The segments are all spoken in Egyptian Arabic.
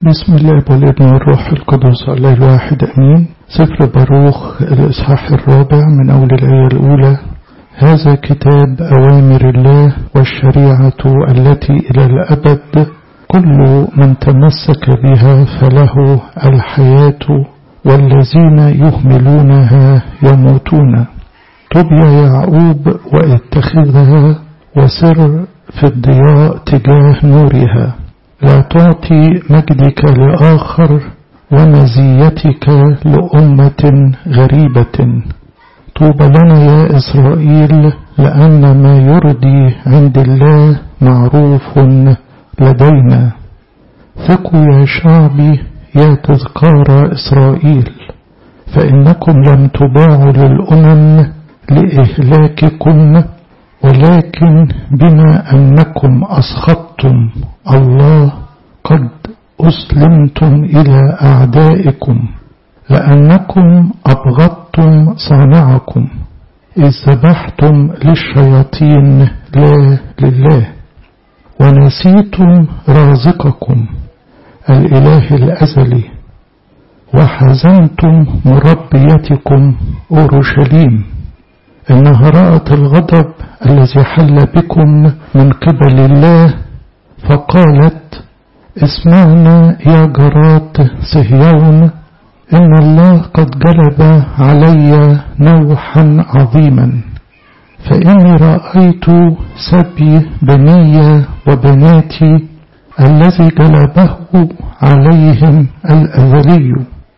بسم الله والابن والروح القدس الله الواحد أمين سفر باروخ الإصحاح الرابع من أول الآية الأولى هذا كتاب أوامر الله والشريعة التي إلى الأبد كل من تمسك بها فله الحياة والذين يهملونها يموتون طبي يعقوب واتخذها وسر في الضياء تجاه نورها لا تعطي مجدك لآخر ومزيتك لأمة غريبة طوبى لنا يا إسرائيل لأن ما يرضي عند الله معروف لدينا ثقوا يا شعبي يا تذكار إسرائيل فإنكم لم تباعوا للأمم لإهلاككم ولكن بما أنكم أسخطتم الله قد أسلمتم إلى أعدائكم لأنكم أبغضتم صانعكم إذ ذبحتم للشياطين لا لله ونسيتم رازقكم الإله الأزلي وحزنتم مربيتكم أورشليم إنها رأت الغضب الذي حل بكم من قبل الله فقالت اسمعنا يا جرات صهيون إن الله قد جلب علي نوحا عظيما فإني رأيت سبي بني وبناتي الذي جلبه عليهم الأذلي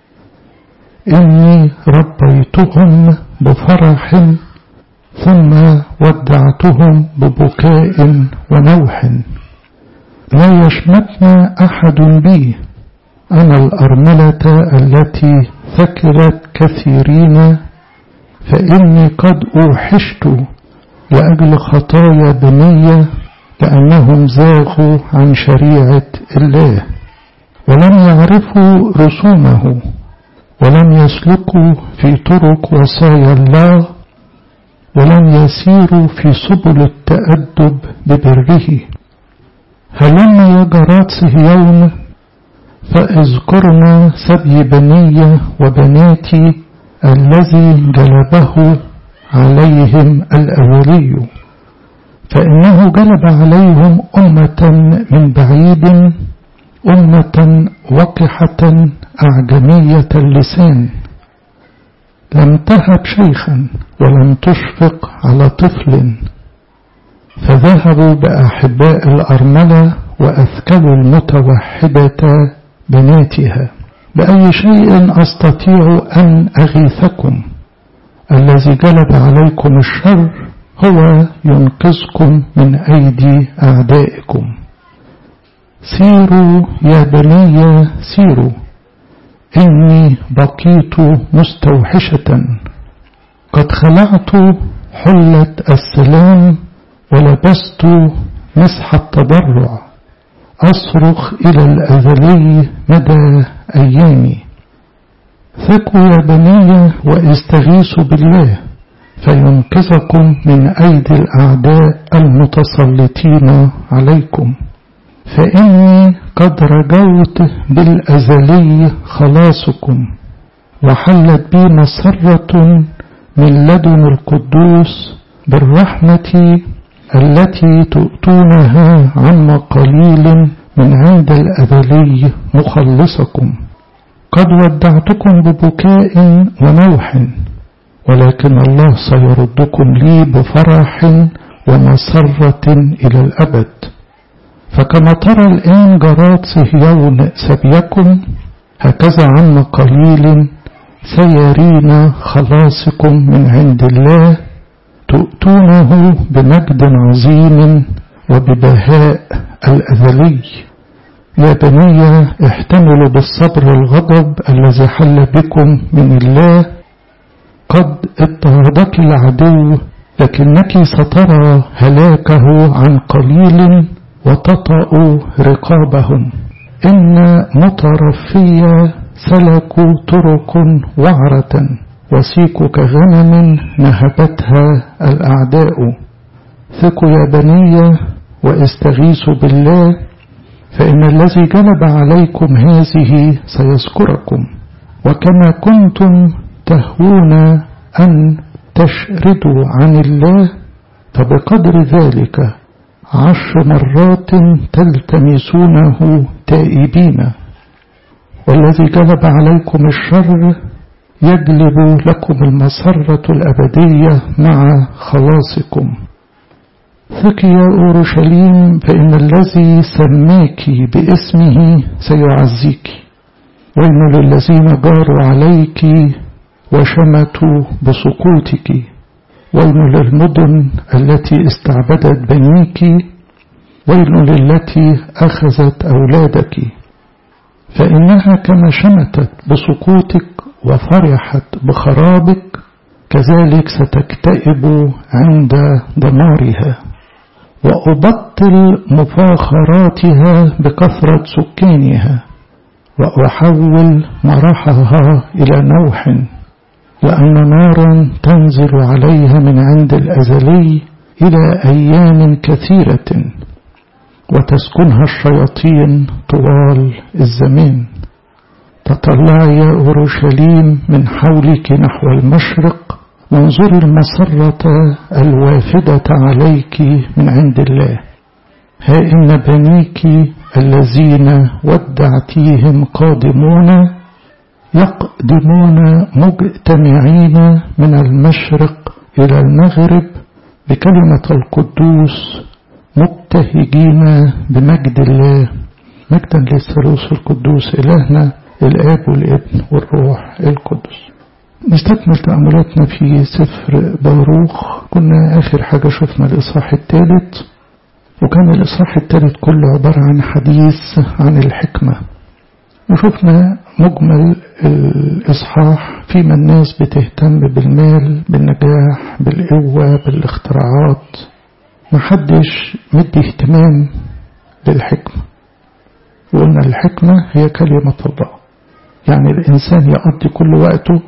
إني ربيتهم بفرح ثم ودعتهم ببكاء ونوح لا يشمتنا أحد بي أنا الأرملة التي ثكلت كثيرين فإني قد أوحشت لأجل خطايا بنية لأنهم زاغوا عن شريعة الله ولم يعرفوا رسومه ولم يسلكوا في طرق وصايا الله ولم يسيروا في سبل التأدب ببره هلما يا جرات صهيون فاذكرنا سبي بني وبناتي الذي جلبه عليهم الأولي فإنه جلب عليهم أمة من بعيد أمة وقحة أعجمية اللسان لم تهب شيخا ولم تشفق على طفل فذهبوا بأحباء الأرملة وأثكلوا المتوحدة بناتها بأي شيء أستطيع أن أغيثكم الذي جلب عليكم الشر هو ينقذكم من أيدي أعدائكم سيروا يا بني سيروا إني بقيت مستوحشة قد خلعت حلة السلام ولبست مسح التضرع أصرخ إلى الأذلي مدى أيامي ثقوا يا بني واستغيثوا بالله فينقذكم من أيدي الأعداء المتسلطين عليكم فإني قد رجوت بالأزلي خلاصكم وحلت بي مسرة من لدن القدوس بالرحمة التي تؤتونها عما قليل من عند الأذلي مخلصكم قد ودعتكم ببكاء ونوح ولكن الله سيردكم لي بفرح ومسرة إلى الأبد فكما ترى الآن جرات صهيون سبيكم هكذا عما قليل سيرينا خلاصكم من عند الله تؤتونه بمجد عظيم وببهاء الأذلي يا بني احتملوا بالصبر الغضب الذي حل بكم من الله قد اضطهدك العدو لكنك سترى هلاكه عن قليل وتطأ رقابهم إن مترفية سلكوا طرق وعرة وسيك كغنم نهبتها الأعداء ثقوا يا بني واستغيثوا بالله فإن الذي جلب عليكم هذه سيذكركم وكما كنتم تهوون أن تشردوا عن الله فبقدر ذلك عشر مرات تلتمسونه تائبين والذي جلب عليكم الشر يجلب لكم المسرة الأبدية مع خلاصكم ثقي يا أورشليم فإن الذي سماك باسمه سيعزيك وإن للذين جاروا عليك وشمتوا بسقوطك ويل للمدن التي استعبدت بنيك ويل للتي أخذت أولادك فإنها كما شمتت بسقوطك وفرحت بخرابك كذلك ستكتئب عند دمارها وأبطل مفاخراتها بكثرة سكانها وأحول مرحها إلى نوح لأن نارا تنزل عليها من عند الأزلي إلى أيام كثيرة وتسكنها الشياطين طوال الزمان تطلعي يا أورشليم من حولك نحو المشرق وانظري المسرة الوافدة عليك من عند الله ها إن بنيك الذين ودعتيهم قادمون يقدمون مجتمعين من المشرق إلى المغرب بكلمة القدوس مبتهجين بمجد الله مجدا للثالوث القدوس إلهنا الآب والابن والروح القدس نستكمل تأملاتنا في سفر باروخ كنا آخر حاجة شفنا الإصحاح الثالث وكان الإصحاح الثالث كله عبارة عن حديث عن الحكمة وشفنا مجمل الإصحاح فيما الناس بتهتم بالمال بالنجاح بالقوة بالاختراعات محدش مدي اهتمام للحكمة وقلنا الحكمة هي كلمة الله يعني الإنسان يقضي كل وقته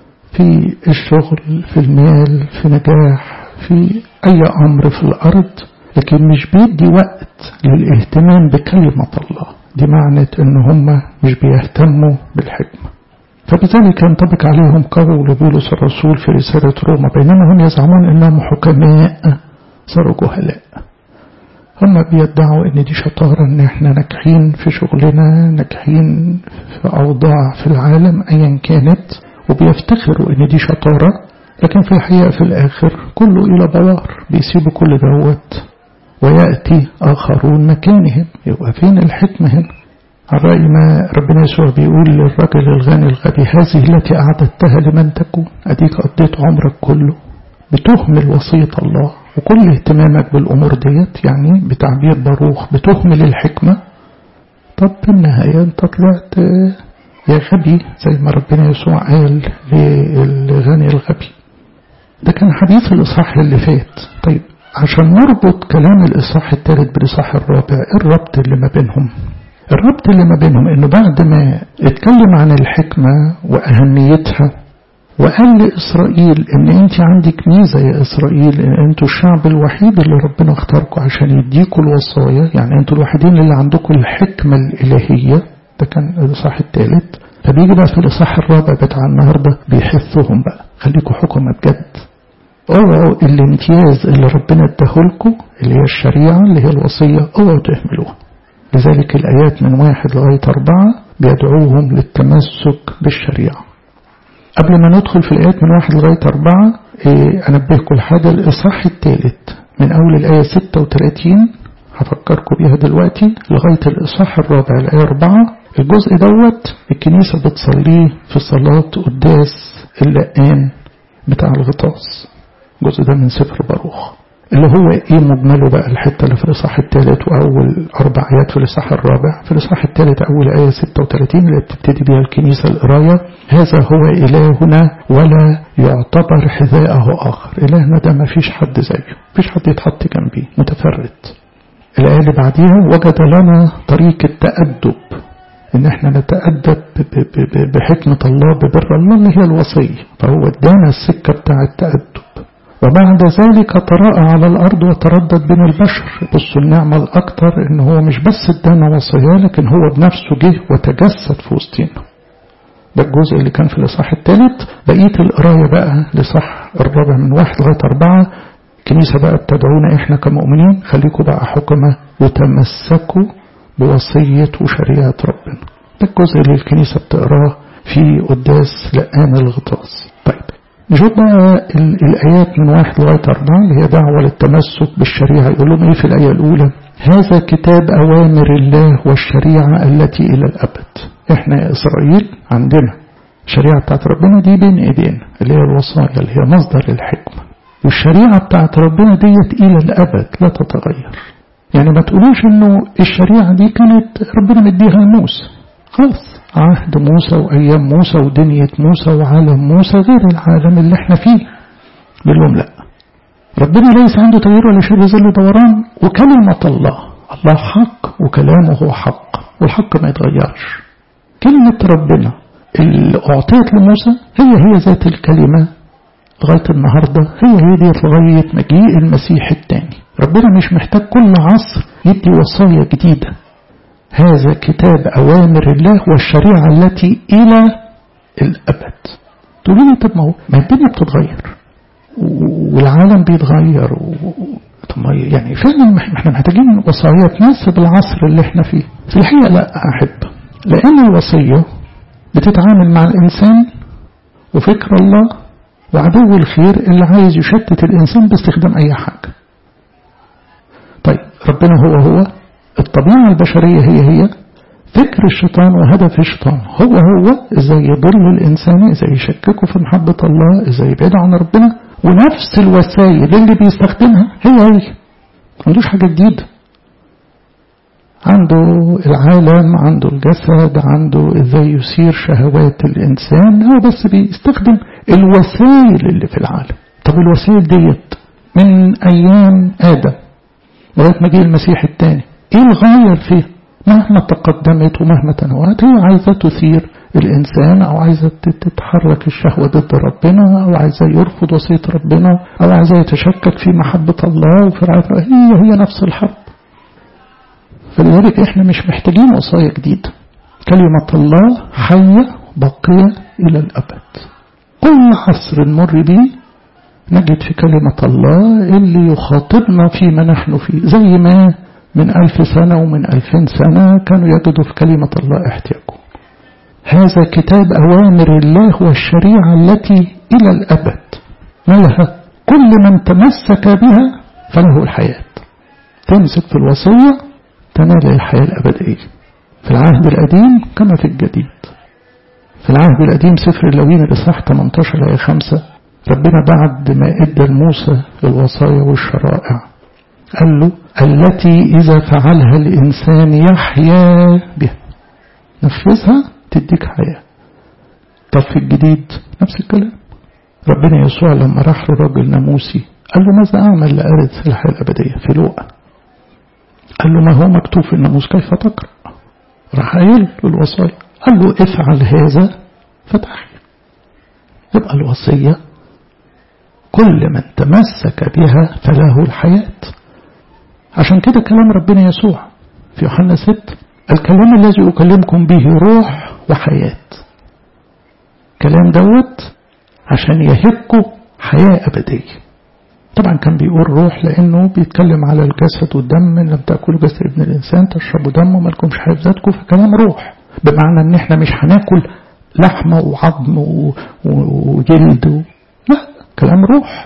في الشغل في المال في نجاح في أي أمر في الأرض لكن مش بيدي وقت للاهتمام بكلمة الله دي معنى ان هم مش بيهتموا بالحكمة فبذلك ينطبق عليهم قول بولس الرسول في رسالة روما بينما هم يزعمون انهم حكماء صاروا جهلاء هم بيدعوا ان دي شطارة ان احنا ناجحين في شغلنا ناجحين في اوضاع في العالم ايا كانت وبيفتخروا ان دي شطارة لكن في الحقيقة في الاخر كله الى بوار بيسيبوا كل دوت ويأتي آخرون مكانهم يبقى فين الحكمة هنا على رأي ما ربنا يسوع بيقول للرجل الغني الغبي هذه التي أعددتها لمن تكون أديك قضيت عمرك كله بتهمل وصية الله وكل اهتمامك بالأمور ديت يعني بتعبير باروخ بتهمل الحكمة طب في النهاية انت طلعت يا غبي زي ما ربنا يسوع قال للغني الغبي ده كان حديث الإصحاح اللي فات طيب عشان نربط كلام الإصحاح الثالث بالإصحاح الرابع الربط اللي ما بينهم الربط اللي ما بينهم انه بعد ما اتكلم عن الحكمة واهميتها وقال لإسرائيل ان انت عندك ميزة يا إسرائيل ان انتوا الشعب الوحيد اللي ربنا اختاركم عشان يديكوا الوصايا يعني انتوا الوحيدين اللي عندكم الحكمة الإلهية ده كان الإصحاح الثالث فبيجي بقى في الإصحاح الرابع بتاع النهاردة بيحثهم بقى خليكوا حكمة بجد اوعوا الامتياز اللي ربنا اداهولكم اللي هي الشريعة اللي هي الوصية اوعوا تهملوها لذلك الآيات من واحد لغاية أربعة بيدعوهم للتمسك بالشريعة قبل ما ندخل في الآيات من واحد لغاية أربعة إيه أنبهكم لحاجة الإصحاح الثالث من أول الآية 36 هفكركم بيها دلوقتي لغاية الإصحاح الرابع الآية 4 الجزء دوت الكنيسة بتصليه في صلاة قداس اللقان بتاع الغطاس الجزء ده من سفر باروخ اللي هو ايه مجمله بقى الحته اللي في الاصحاح الثالث واول اربع ايات في الاصحاح الرابع في الاصحاح الثالث اول ايه 36 اللي بتبتدي بها الكنيسه القرايه هذا هو الهنا ولا يعتبر حذاءه اخر الهنا ده ما فيش حد زيه فيش حد يتحط جنبيه متفرد الايه اللي بعديها وجد لنا طريق التادب ان احنا نتأدب بحكمة الله ببر الله اللي هي الوصية فهو ادانا السكة بتاع التأدب وبعد ذلك تراءى على الأرض وتردد بين البشر بصوا النعمة الأكثر إن هو مش بس ادانا وصايا لكن هو بنفسه جه وتجسد في وسطنا ده الجزء اللي كان في الإصحاح الثالث بقية القراية بقى لصح الرابع من واحد لغاية أربعة الكنيسة بقى بتدعونا إحنا كمؤمنين خليكم بقى حكمة وتمسكوا بوصية وشريعة ربنا ده الجزء اللي الكنيسة بتقراه في قداس لقان الغطاس طيب نشوف بقى الآيات من واحد لغاية أربعة اللي هي دعوة للتمسك بالشريعة يقول لهم إيه في الآية الأولى هذا كتاب أوامر الله والشريعة التي إلى الأبد إحنا يا إسرائيل عندنا الشريعة بتاعت ربنا دي بين إيدينا اللي هي الوصايا اللي هي مصدر الحكمة والشريعة بتاعت ربنا ديت إلى الأبد لا تتغير يعني ما تقولوش إنه الشريعة دي كانت ربنا مديها لموسى خلاص عهد موسى وأيام موسى ودنيا موسى وعالم موسى غير العالم اللي احنا فيه بيقول لهم لا ربنا ليس عنده تغيير ولا شيء ظل دوران وكلمة الله الله حق وكلامه هو حق والحق ما يتغيرش كلمة ربنا اللي أعطيت لموسى هي هي ذات الكلمة لغاية النهاردة هي هي دي لغاية مجيء المسيح الثاني ربنا مش محتاج كل عصر يدي وصايا جديدة هذا كتاب أوامر الله والشريعة التي إلى الأبد تقولي لي طب ما هو ما الدنيا بتتغير والعالم بيتغير و... طب يعني فعلا احنا محتاجين وصايا تناسب العصر اللي احنا فيه في الحقيقة لا أحب لأن الوصية بتتعامل مع الإنسان وفكر الله وعدو الخير اللي عايز يشتت الإنسان باستخدام أي حاجة طيب ربنا هو هو الطبيعة البشرية هي هي فكر الشيطان وهدف الشيطان هو هو ازاي يضل الإنسان ازاي يشككه في محبة الله ازاي يبعد عن ربنا ونفس الوسائل اللي بيستخدمها هي هي ما عندوش حاجة جديدة عنده العالم عنده الجسد عنده ازاي يثير شهوات الإنسان هو بس بيستخدم الوسائل اللي في العالم طب الوسائل ديت من أيام آدم لغاية ما جه المسيح الثاني ايه الغاية فيه مهما تقدمت ومهما تنوعت هي عايزة تثير الإنسان أو عايزة تتحرك الشهوة ضد ربنا أو عايزة يرفض وصية ربنا أو عايزة يتشكك في محبة الله وفي رعاية هي هي نفس الحرب فلذلك احنا مش محتاجين وصايا جديدة كلمة الله حية باقية إلى الأبد كل عصر نمر به نجد في كلمة الله اللي يخاطبنا فيما نحن فيه زي ما من ألف سنة ومن ألفين سنة كانوا يجدوا في كلمة الله احتياجهم هذا كتاب أوامر الله والشريعة التي إلى الأبد مالها كل من تمسك بها فله الحياة تمسك في الوصية تنال الحياة الأبدية في العهد القديم كما في الجديد في العهد القديم سفر اللوين الإصحاح 18 آية 5 ربنا بعد ما ادى لموسى الوصايا والشرائع قال له التي إذا فعلها الإنسان يحيا بها نفذها تديك حياة طب في الجديد نفس الكلام ربنا يسوع لما راح لراجل ناموسي قال له ماذا أعمل لأرث الحياة الأبدية في لوقا قال له ما هو مكتوب في الناموس كيف تقرأ راح قايل له الوصايا قال له افعل هذا فتحيا يبقى الوصية كل من تمسك بها فله الحياة عشان كده كلام ربنا يسوع في يوحنا 6 الكلام الذي أكلمكم به روح وحياة كلام دوت عشان يهبكوا حياة أبدية طبعا كان بيقول روح لأنه بيتكلم على الجسد والدم لم تأكلوا جسد ابن الإنسان تشربوا دمه ما لكمش حياة ذاتكم فكلام روح بمعنى ان احنا مش هناكل لحمة وعظم وجلد و... لا كلام روح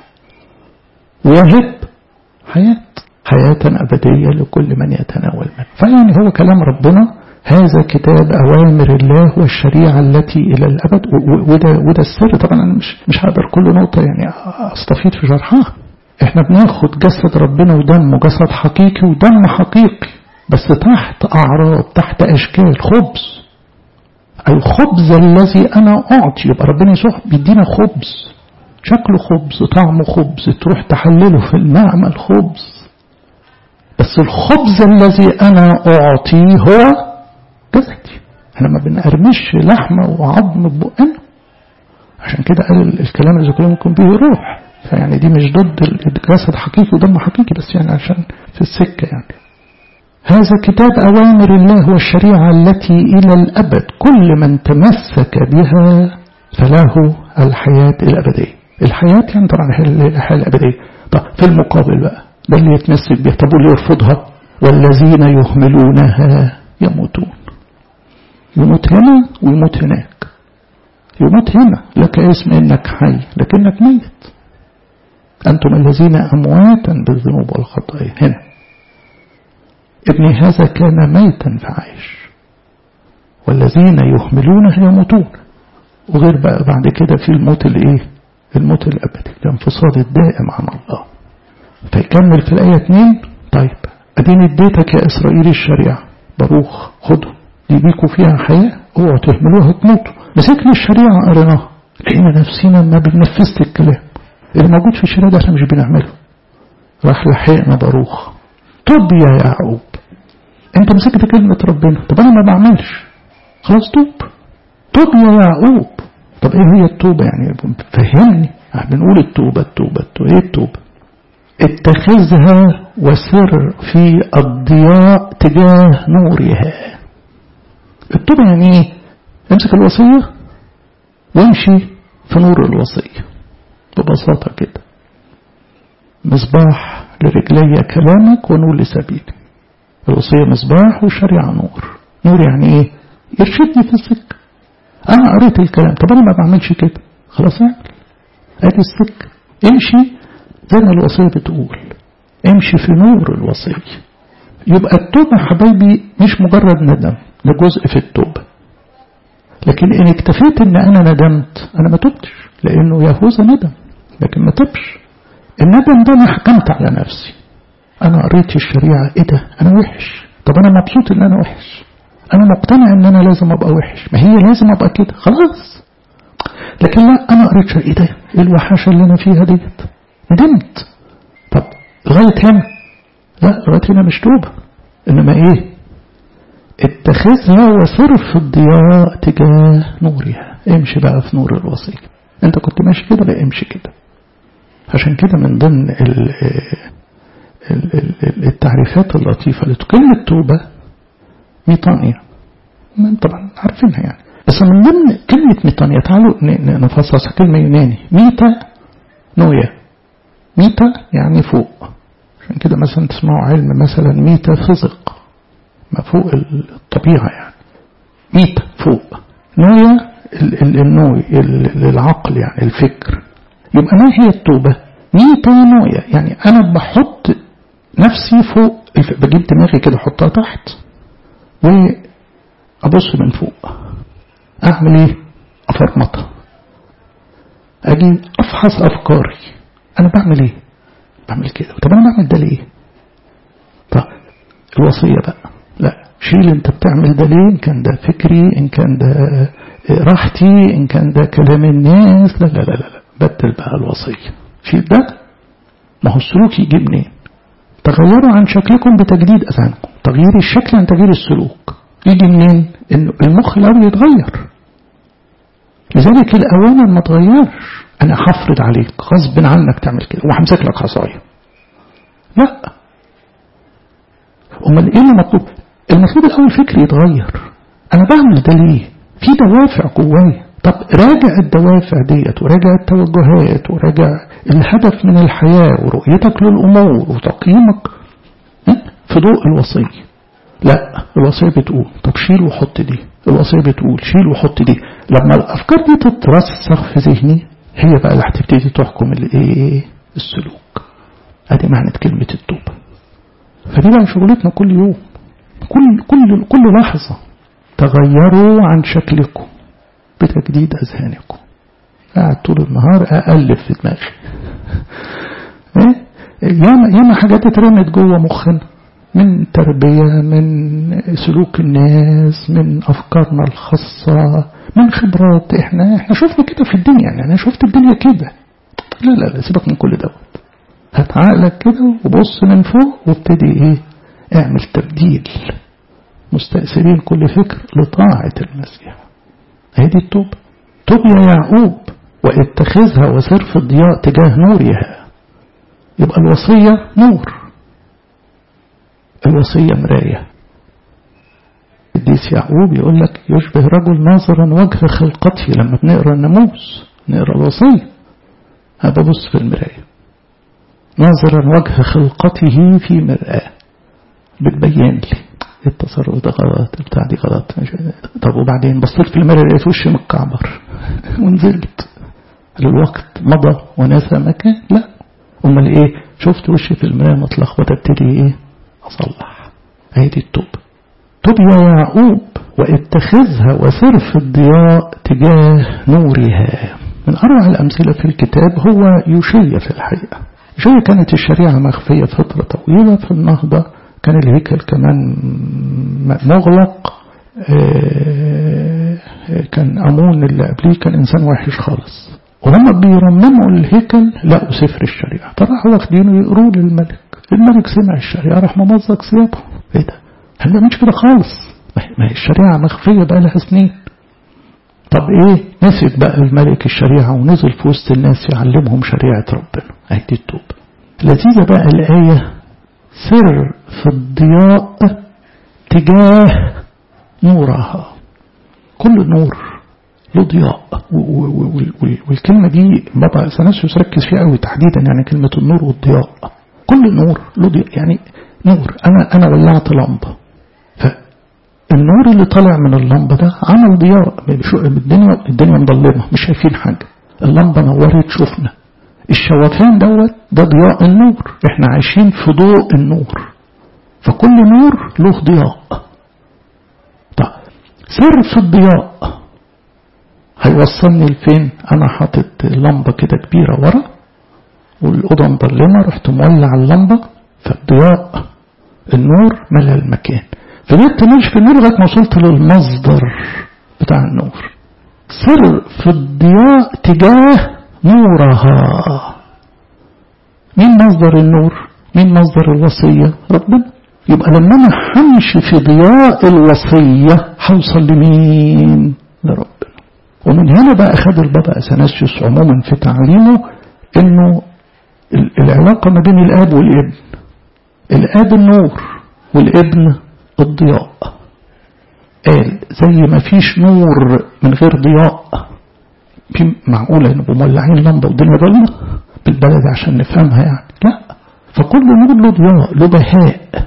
ويهب حياة حياة أبدية لكل من يتناول منه فيعني هو كلام ربنا هذا كتاب أوامر الله والشريعة التي إلى الأبد وده, وده السر طبعا أنا مش, مش هقدر كل نقطة يعني أستفيد في شرحها احنا بناخد جسد ربنا ودمه جسد حقيقي ودم حقيقي بس تحت أعراض تحت أشكال خبز الخبز الذي أنا أعطي يبقى ربنا يسوع بيدينا خبز شكله خبز طعمه خبز تروح تحلله في المعمل خبز بس الخبز الذي أنا أعطيه هو جسدي احنا ما بنقرمش لحمة وعظم ببقنا عشان كده قال الكلام اللي ذكرناكم به روح فيعني دي مش ضد الجسد حقيقي ودم حقيقي بس يعني عشان في السكة يعني هذا كتاب أوامر الله والشريعة التي إلى الأبد كل من تمسك بها فله الحياة الأبدية الحياة يعني طبعا الحياة الأبدية طب في المقابل بقى ده اللي يتمسك بها طب واللي يرفضها والذين يهملونها يموتون يموت هنا ويموت هناك يموت هنا لك اسم انك حي لكنك ميت انتم الذين امواتا بالذنوب والخطايا هنا ابني هذا كان ميتا فعايش والذين يهملونه يموتون وغير بقى بعد كده في الموت الايه الموت الابدي الانفصال الدائم عن الله فيكمل في الايه 2 طيب اديني اديتك يا اسرائيل الشريعه باروخ خده دي بيكوا فيها حياه اوعوا تهملوها تموتوا مسكنا الشريعه قريناها لقينا نفسنا ما بننفذش الكلام اللي موجود في الشريعه ده احنا مش بنعمله راح لحقنا باروخ طب يا يعقوب انت مسكت كلمه ربنا طب انا ما بعملش خلاص توب توب يا يعقوب طب ايه هي التوبة يعني فهمني بنقول التوبة التوبة التوبة ايه التوبة اتخذها وسر في الضياء تجاه نورها التوبة يعني ايه امسك الوصية وامشي في نور الوصية ببساطة كده مصباح لرجلي كلامك ونور لسبيلي الوصية مصباح والشريعة نور نور يعني ايه يرشدني في السكة انا قريت الكلام طب انا ما بعملش كده خلاص اعمل ادي السكة امشي زي ما الوصية بتقول امشي في نور الوصية يبقى التوبة حبايبي مش مجرد ندم ده جزء في التوبة لكن ان اكتفيت ان انا ندمت انا ما تبتش لانه يهوذا ندم لكن ما تبش الندم ده انا حكمت على نفسي انا قريت الشريعة ايه ده انا وحش طب انا مبسوط ان انا وحش انا مقتنع ان انا لازم ابقى وحش ما هي لازم ابقى كده خلاص لكن لا انا قريت ايه ده ايه الوحاشه اللي انا فيها ديت ندمت طب لغايه هنا لا لغايه هنا مش توبه انما ايه اتخذها وصرف الضياء تجاه نورها امشي بقى في نور الوصيه انت كنت ماشي كده بقى امشي كده عشان كده من ضمن التعريفات اللطيفه لكلمه توبه ميطانيا طبعا عارفينها يعني بس من ضمن كلمة ميطانيا تعالوا نفصصها كلمة يوناني ميتا نويا ميتا يعني فوق عشان كده مثلا تسمعوا علم مثلا ميتا فيزيق ما فوق الطبيعة يعني ميتا فوق نويا النوي العقل يعني الفكر يبقى ما هي التوبة ميتا نويا يعني أنا بحط نفسي فوق بجيب دماغي كده أحطها تحت وأبص من فوق أعمل إيه؟ أفرمطها أجي أفحص أفكاري أنا بعمل إيه؟ بعمل كده طب أنا بعمل ده ليه؟ طب الوصية بقى لا شيل أنت بتعمل ده ليه؟ إن كان ده فكري إن كان ده راحتي إن كان ده كلام الناس لا لا لا لا بدل بقى الوصية شيل ده ما هو السلوك يجي منين؟ تغيروا عن شكلكم بتجديد أذهانكم تغيير الشكل عن تغيير السلوك يجي منين انه المخ الاول يتغير لذلك الاوامر ما تغيرش انا هفرض عليك غصب عنك تعمل كده وهمسك لك عصايه لا امال ايه اللي مطلوب المطلوب الاول فكري يتغير انا بعمل ده ليه في دوافع جوايا طب راجع الدوافع ديت وراجع التوجهات وراجع الهدف من الحياه ورؤيتك للامور وتقييمك في ضوء الوصيه لا الوصية بتقول طب شيل وحط دي الوصية بتقول شيل وحط دي لما الأفكار دي تترسخ في ذهني هي بقى اللي هتبتدي تحكم الايه السلوك ادي معنى كلمة التوبة فدي بقى شغلتنا كل يوم كل كل كل لحظة تغيروا عن شكلكم بتجديد أذهانكم قاعد طول النهار أقلب في دماغي ايه ياما ياما حاجات اترمت جوه مخنا من تربية من سلوك الناس من أفكارنا الخاصة من خبرات احنا احنا شفنا كده في الدنيا يعني انا شفت الدنيا كده لا لا لا سيبك من كل دوت هات عقلك كده وبص من فوق وابتدي ايه اعمل تبديل مستأثرين كل فكر لطاعة المسيح هي دي التوبة توب يا يعقوب واتخذها وسر في الضياء تجاه نورها يبقى الوصية نور الوصية مراية القديس يعقوب يقول لك يشبه رجل ناظرا وجه خلقته لما بنقرا الناموس نقرا الوصية هذا بص في المراية ناظرا وجه خلقته في مرآة بتبين لي التصرف ده غلط بتاع دي غلط طب وبعدين بصيت في المراية لقيت وشي متكعبر ونزلت الوقت مضى ونسى مكان لا امال ايه شفت وشي في المراية متلخبط ابتدي ايه اصلح هي دي التوب توب يا يعقوب واتخذها وسر في الضياء تجاه نورها من أروع الأمثلة في الكتاب هو يوشيا في الحقيقة يوشيا كانت الشريعة مخفية فترة طويلة في النهضة كان الهيكل كمان مغلق كان أمون اللي قبليه كان إنسان وحش خالص وهم بيرمموا الهيكل لقوا سفر الشريعة فراحوا واخدينه يقروه للملك الملك سمع الشريعة راح ممزق ثيابه ايه ده؟ احنا مش كده خالص ما هي الشريعة مخفية بقى لها سنين طب ايه مسك بقى الملك الشريعة ونزل في وسط الناس يعلمهم شريعة ربنا اهي دي التوب لذيذة بقى الآية سر في الضياء تجاه نورها كل نور له ضياء والكلمة دي بابا سنسيوس ركز فيها قوي تحديدا يعني كلمة النور والضياء كل نور له ضياء يعني نور أنا أنا ولعت لمبة النور اللي طالع من اللمبة ده عمل ضياء الدنيا الدنيا مظلمة مش شايفين حاجة اللمبة نورت شفنا الشوفان دوت ده ضياء النور احنا عايشين في ضوء النور فكل نور له ضياء طيب سر في الضياء هيوصلني لفين انا حاطط لمبة كده كبيرة ورا والأوضة مظلمة رحت مولع اللمبة فالضياء النور ملى المكان فضلت ماشي في النور لغايه ما وصلت للمصدر بتاع النور سر في الضياء تجاه نورها مين مصدر النور مين مصدر الوصية ربنا يبقى لما انا همشي في ضياء الوصية هوصل لمين لربنا ومن هنا بقى خد البابا اثناسيوس عموما في تعليمه انه العلاقة ما بين الاب والابن الاب النور والابن الضياء قال زي ما فيش نور من غير ضياء في معقولة نبقوا مولعين لمبة والدنيا ضلمة بالبلد عشان نفهمها يعني لا فكل نور له ضياء له بهاء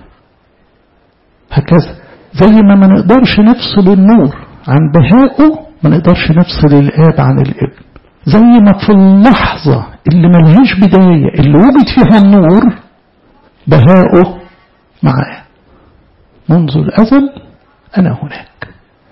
هكذا زي ما ما نقدرش نفصل النور عن بهائه ما نقدرش نفصل الآب عن الابن زي ما في اللحظة اللي ملهاش بداية اللي وجد فيها النور بهاؤه معاه منذ الأزل أنا هناك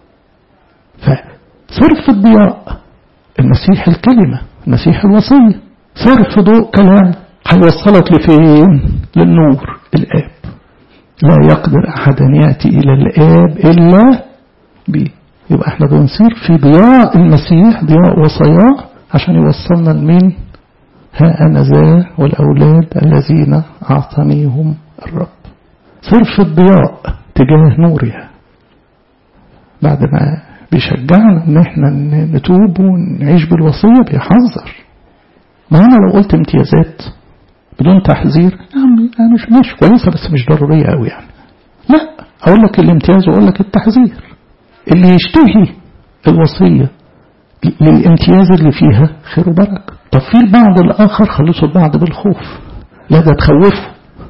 فصرف الضياء المسيح الكلمة المسيح الوصية صرف ضوء كلام هيوصلك لفين للنور الآب لا يقدر أحد أن يأتي إلى الآب إلا بي يبقى احنا بنصير في ضياء المسيح ضياء وصاياه عشان يوصلنا لمين ها أنا ذا والأولاد الذين أعطانيهم الرب صرف الضياء تجاه نورها بعد ما بيشجعنا ان احنا نتوب ونعيش بالوصية بيحذر ما انا لو قلت امتيازات بدون تحذير يعني انا مش مش كويسة بس مش ضرورية قوي يعني لا اقول لك الامتياز واقول لك التحذير اللي يشتهي الوصية للامتياز اللي فيها خير وبركة طب في البعض الاخر خلصوا البعض بالخوف لا ده تخوفه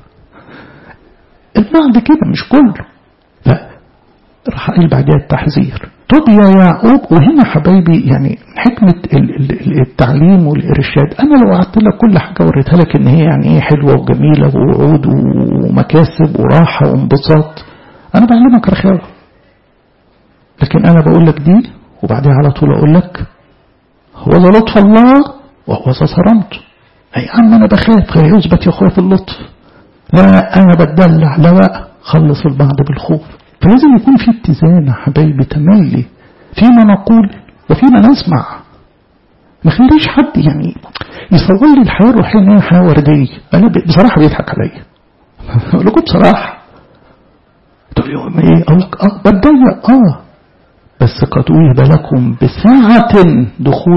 البعض كده مش كله راح قال بعدها التحذير طب يا يعقوب وهنا حبايبي يعني حكمة التعليم والإرشاد أنا لو قعدت لك كل حاجة وريتها لك إن هي يعني إيه حلوة وجميلة ووعود ومكاسب وراحة وانبساط أنا بعلمك رخاوة لكن أنا بقول لك دي وبعدين على طول أقول لك هو ده لطف الله وهو ذا صرمته أي عم أنا بخاف يثبت يا أخويا في اللطف لا أنا بتدلع لا بقى خلص البعض بالخوف فلازم يكون في اتزان يا حبايبي تملي فيما نقول وفيما نسمع ما خليش حد يعني يصور لي الحياة الروحية ان هي حياة وردية انا بصراحة بيضحك عليا اقول لكم بصراحة تقول لي ايه اقول لك اه بتضيق اه بس قد وهب لكم بساعة دخول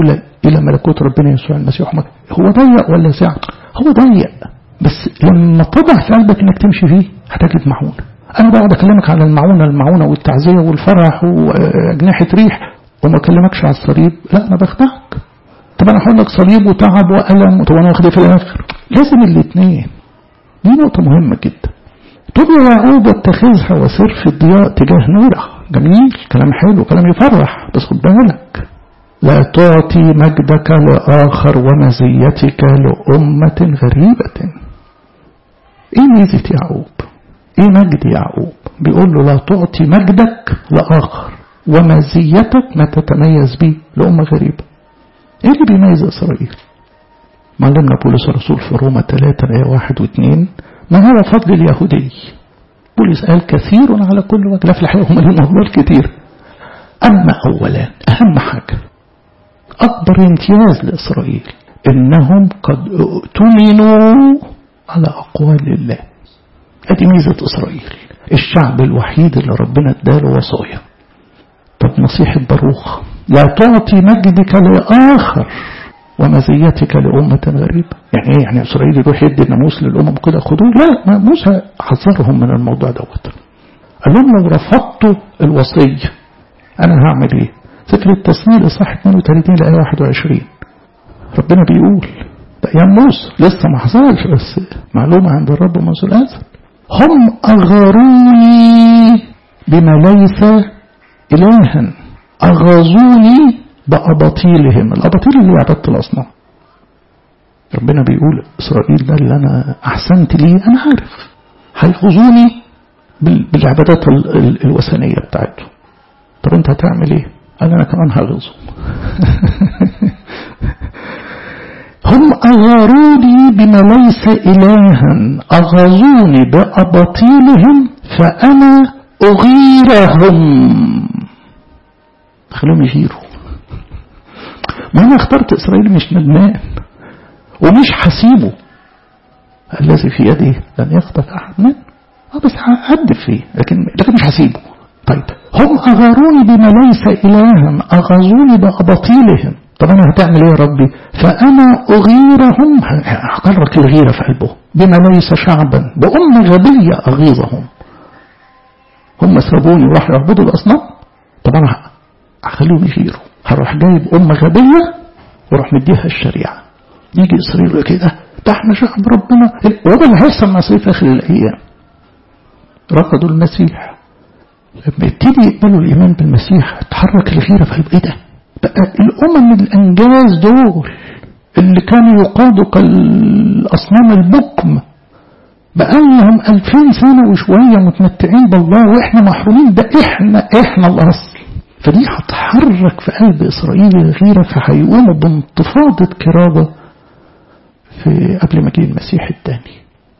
إلى ملكوت ربنا يسوع المسيح هو ضيق ولا ساعة هو ضيق بس لما طبع في قلبك انك تمشي فيه هتجد معونة انا بقعد اكلمك على المعونة المعونة والتعزية والفرح واجنحة ريح وما اكلمكش على الصليب لا انا بخدعك طب انا هقول لك صليب وتعب والم طب انا واخد في الاخر لازم الاثنين دي نقطة مهمة جدا طب يا يعقوب اتخذها وسر في الضياء تجاه نوره جميل كلام حلو كلام يفرح بس خد بالك لا تعطي مجدك لآخر ومزيتك لأمة غريبة ايه ميزة يعقوب ايه مجد يعقوب بيقول له لا تعطي مجدك لآخر ومزيتك ما تتميز به لأمة غريبة ايه اللي بيميز إسرائيل معلمنا بولس الرسول في روما 3 آية 1 و2 ما هو فضل اليهودي بولس قال كثير على كل وجه لا في الحقيقة هم لهم أفضل كتير أما أولا أهم حاجة أكبر امتياز لإسرائيل إنهم قد اؤتمنوا على أقوال الله ادي ميزة إسرائيل الشعب الوحيد اللي ربنا اداله وصايا طب نصيحة باروخ لا تعطي مجدك لآخر ومزيتك لأمة غريبة يعني ايه يعني إسرائيل يروح يدي الناموس للأمم كده خدوه لا موسى حذرهم من الموضوع دوت قال لهم لو رفضتوا الوصية أنا هعمل ايه سفر التسمية إصحاح 32 لآية 21 ربنا بيقول ده أيام موسى لسه ما حصلش بس معلومة عند الرب منذ الأزل هم أغروني بما ليس إلها أغاظوني بأباطيلهم الأباطيل اللي عبادة الأصنام ربنا بيقول إسرائيل ده اللي أنا أحسنت ليه أنا عارف هيغزوني بالعبادات الوثنية بتاعته طب أنت هتعمل إيه؟ قال أنا كمان هغزهم هم أغاروني بما ليس إلها أغزوني بأباطيلهم فأنا أغيرهم خلوهم يغيروا ما أنا اخترت إسرائيل مش ندمان ومش حسيبه الذي في يده لن يخطف أحد منه اه بس هأدب فيه لكن لكن مش هسيبه طيب هم أغاروني بما ليس إلها أغزوني بأباطيلهم طب أنا هتعمل إيه يا ربي فأنا أغيرهم هقرك الغيرة في قلبه بما ليس شعبا بأم غبية أغيظهم هم سابوني وراحوا يعبدوا الأصنام طب أنا هخليهم يغيروا هروح جايب أم غبية وراح مديها الشريعة يجي إسرائيل كده ده احنا شعب ربنا وده اللي هيحصل مع في آخر الأيام رفضوا المسيح لما يبتدي يقبلوا الإيمان بالمسيح تحرك الغيرة في ايه ده بقى الأمم الأنجاز دول اللي كانوا يقادوا كالأصنام البكم بقى لهم ألفين سنة وشوية متمتعين بالله وإحنا محرومين ده إحنا إحنا الأصل فدي هتحرك في قلب إسرائيل الغيرة فهيقوموا بانتفاضة كرابة في قبل مجيء المسيح الثاني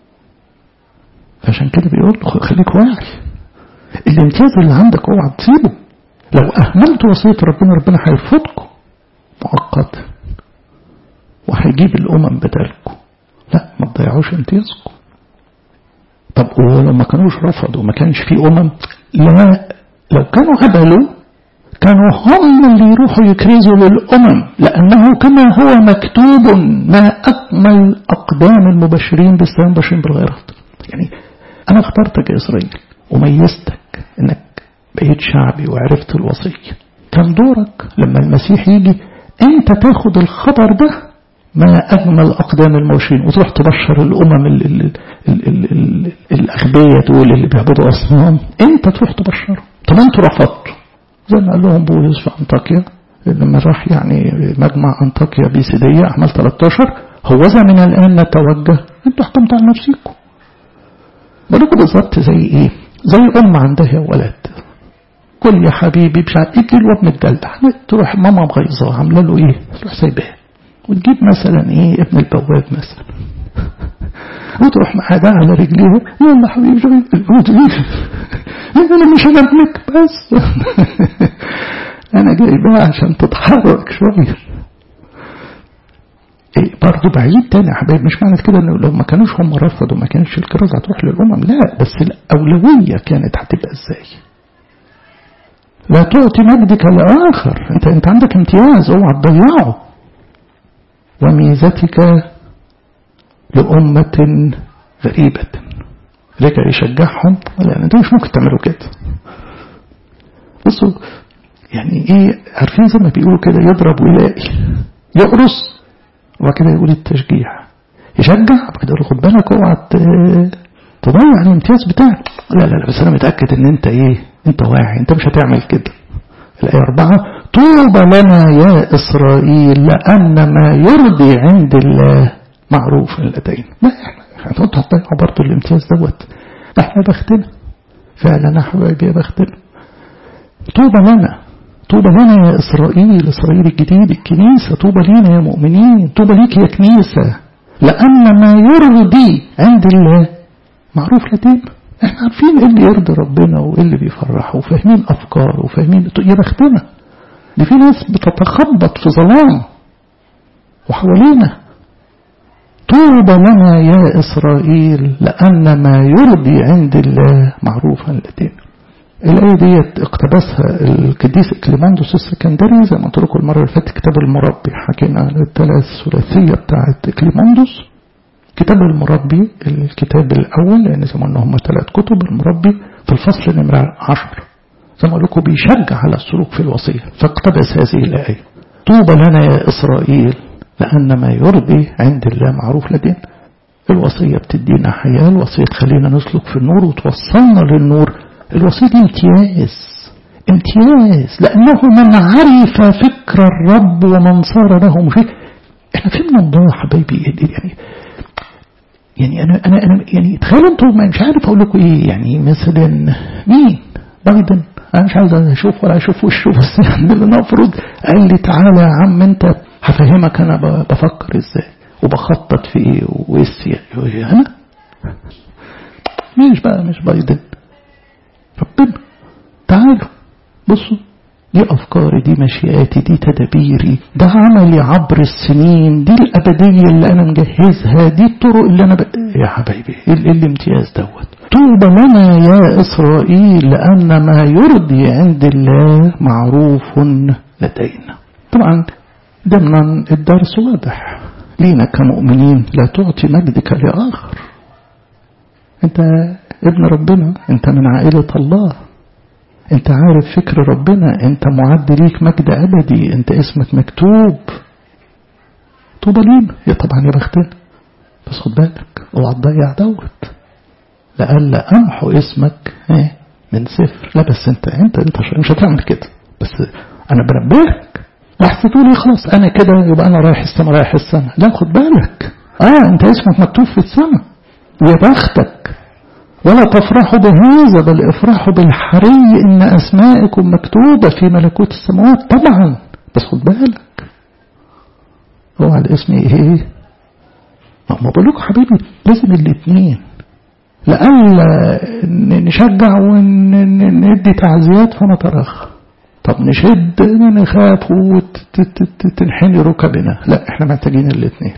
عشان كده بيقول له خليك واعي الامتياز اللي عندك اوعى تسيبه لو اهملت وصية ربنا ربنا هيرفضكم مؤقتا وهيجيب الامم بدالكم لا ما تضيعوش امتيازكم طب ولو ما كانوش رفضوا ما كانش في امم لا لو كانوا قبلوا كانوا هم اللي يروحوا يكرزوا للأمم لأنه كما هو مكتوب ما أكمل أقدام المبشرين بالسلام بشرين بالغيرات يعني أنا اخترتك يا إسرائيل وميزتك إنك بقيت شعبي وعرفت الوصية كان دورك لما المسيح يجي أنت تاخد الخبر ده ما أجمل أقدام المبشرين وتروح تبشر الأمم ال ال ال ال ال الأغبياء دول اللي بيعبدوا أصنام أنت تروح تبشرهم طب أنتوا رفضتوا زي ما قال لهم بولس في أنطاكيا لما راح يعني مجمع أنطاكيا بيسيدية أعمال 13 هوذا من الآن نتوجه أنتوا حكمتوا على نفسكم بقولكم بالظبط زي إيه زي أم عندها ولد كل يا حبيبي مش عارف يجي الواد متدلع تروح ماما مغيظة عاملة له إيه تروح سايباه وتجيب مثلا إيه ابن البواب مثلا وتروح معاه على رجليه يلا حبيبي شوي انا مش انا ابنك بس انا جايبها عشان تتحرك شويه إيه برضه بعيد تاني يا حبايبي مش معنى كده انه لو ما كانوش هم رفضوا ما كانش الكرازة هتروح للأمم لا بس الأولوية كانت هتبقى ازاي لا تعطي مجدك لآخر انت انت عندك امتياز اوعى تضيعه وميزتك لأمة غريبة رجع يشجعهم لا انتوا مش ممكن تعملوا كده بصوا يعني ايه عارفين زي ما بيقولوا كده يضرب ويلاقي يقرص وبعد كده يقول التشجيع يشجع بعد كده يقول خد بالك اوعى تضيع الامتياز بتاعك لا لا لا بس انا متاكد ان انت ايه انت واعي انت مش هتعمل كده الايه اربعه طوبى لنا يا اسرائيل لان ما يرضي عند الله معروف لدينا ما احنا هتقعدوا هتضيعوا برضه الامتياز دوت احنا بختنا فعلا يا حبايبي يا بختنا طوبى لنا طوبى لنا يا إسرائيل إسرائيل الجديد الكنيسة طوبى لينا يا مؤمنين طوبى ليك يا كنيسة لأن ما يرضي عند الله معروف لدينا احنا عارفين ايه اللي يرضي ربنا وايه اللي بيفرحه وفاهمين افكاره وفاهمين يا بختنا دي في ناس بتتخبط في ظلام وحوالينا طوبى لنا يا إسرائيل لأن ما يرضي عند الله معروفا لدينا الآية ديت اقتبسها القديس إكليماندوس السكندري زي ما قلت لكم المرة اللي فاتت كتاب المربي حكينا عن الثلاث ثلاثية بتاعت إكليماندوس كتاب المربي الكتاب الأول لأن زي ما قلنا هم ثلاث كتب المربي في الفصل نمرة عشر زي ما قلت لكم بيشجع على السلوك في الوصية فاقتبس هذه الآية طوبى لنا يا إسرائيل لأن ما يرضي عند الله معروف لدينا الوصية بتدينا حياة الوصية تخلينا نسلك في النور وتوصلنا للنور الوصية دي امتياز امتياز لأنه من عرف فكر الرب ومن صار له مشيك احنا فهمنا الله حبايبي يعني يعني انا انا انا يعني تخيلوا انتوا مش عارف اقول لكم ايه يعني مثلا مين بايدن انا مش عايز اشوف ولا اشوف وشه بس يعني اللي نفرض قال لي تعالى يا عم انت هفهمك انا بفكر ازاي وبخطط في ايه وايه السياسه انا مش بقى مش بايدن ربنا تعالوا بصوا دي أفكاري دي مشيئاتي دي تدابيري ده عملي عبر السنين دي الأبدية اللي أنا مجهزها دي الطرق اللي أنا ب... يا حبايبي إيه الامتياز دوت طوبى لنا يا إسرائيل لأن ما يرضي عند الله معروف لدينا طبعا ضمن الدرس واضح لينا كمؤمنين لا تعطي مجدك لآخر أنت ابن ربنا أنت من عائلة الله أنت عارف فكر ربنا أنت معد ليك مجد أبدي أنت اسمك مكتوب طوبى لينا يا طبعا يا بختنا بس خد بالك اوعى تضيع دوت لألا أمحو اسمك ايه من صفر لا بس أنت أنت أنت مش هتعمل كده بس أنا بنبهك لحظة تقول خلاص أنا كده يبقى أنا رايح السما رايح السما لا خد بالك آه أنت اسمك مكتوب في السما ويا بختك ولا تفرحوا بهذا بل افرحوا بالحري ان اسماءكم مكتوبة في ملكوت السماوات طبعا بس خد بالك هو على الاسم ايه ما بقول لكم حبيبي لازم الاثنين لألا نشجع وندي تعزيات فنترخى طب نشد نخاف وتنحني ركبنا لا احنا محتاجين الاثنين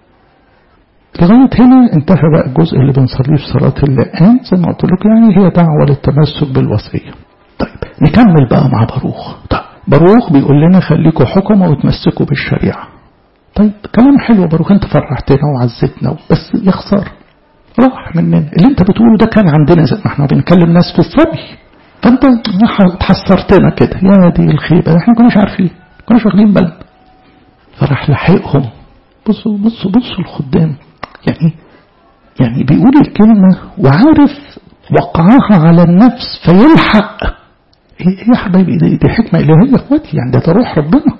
لغاية هنا انتهى بقى الجزء اللي بنصليه في صلاة اللقان زي ما قلت لكم يعني هي دعوة للتمسك بالوصية طيب نكمل بقى مع باروخ طيب باروخ بيقول لنا خليكم حكمة وتمسكوا بالشريعة طيب كلام حلو باروخ انت فرحتنا وعزتنا بس يا خسارة راح مننا اللي انت بتقوله ده كان عندنا زي ما احنا بنكلم ناس في السبي فانت تحسرتنا كده يا دي الخيبة احنا كناش عارفين كناش واخدين بالنا فراح لحقهم بصوا بصوا بصوا الخدام يعني يعني بيقول الكلمة وعارف وقعها على النفس فيلحق ايه يا حبايبي دي, دي حكمة إلهية يا اخواتي يعني ده روح ربنا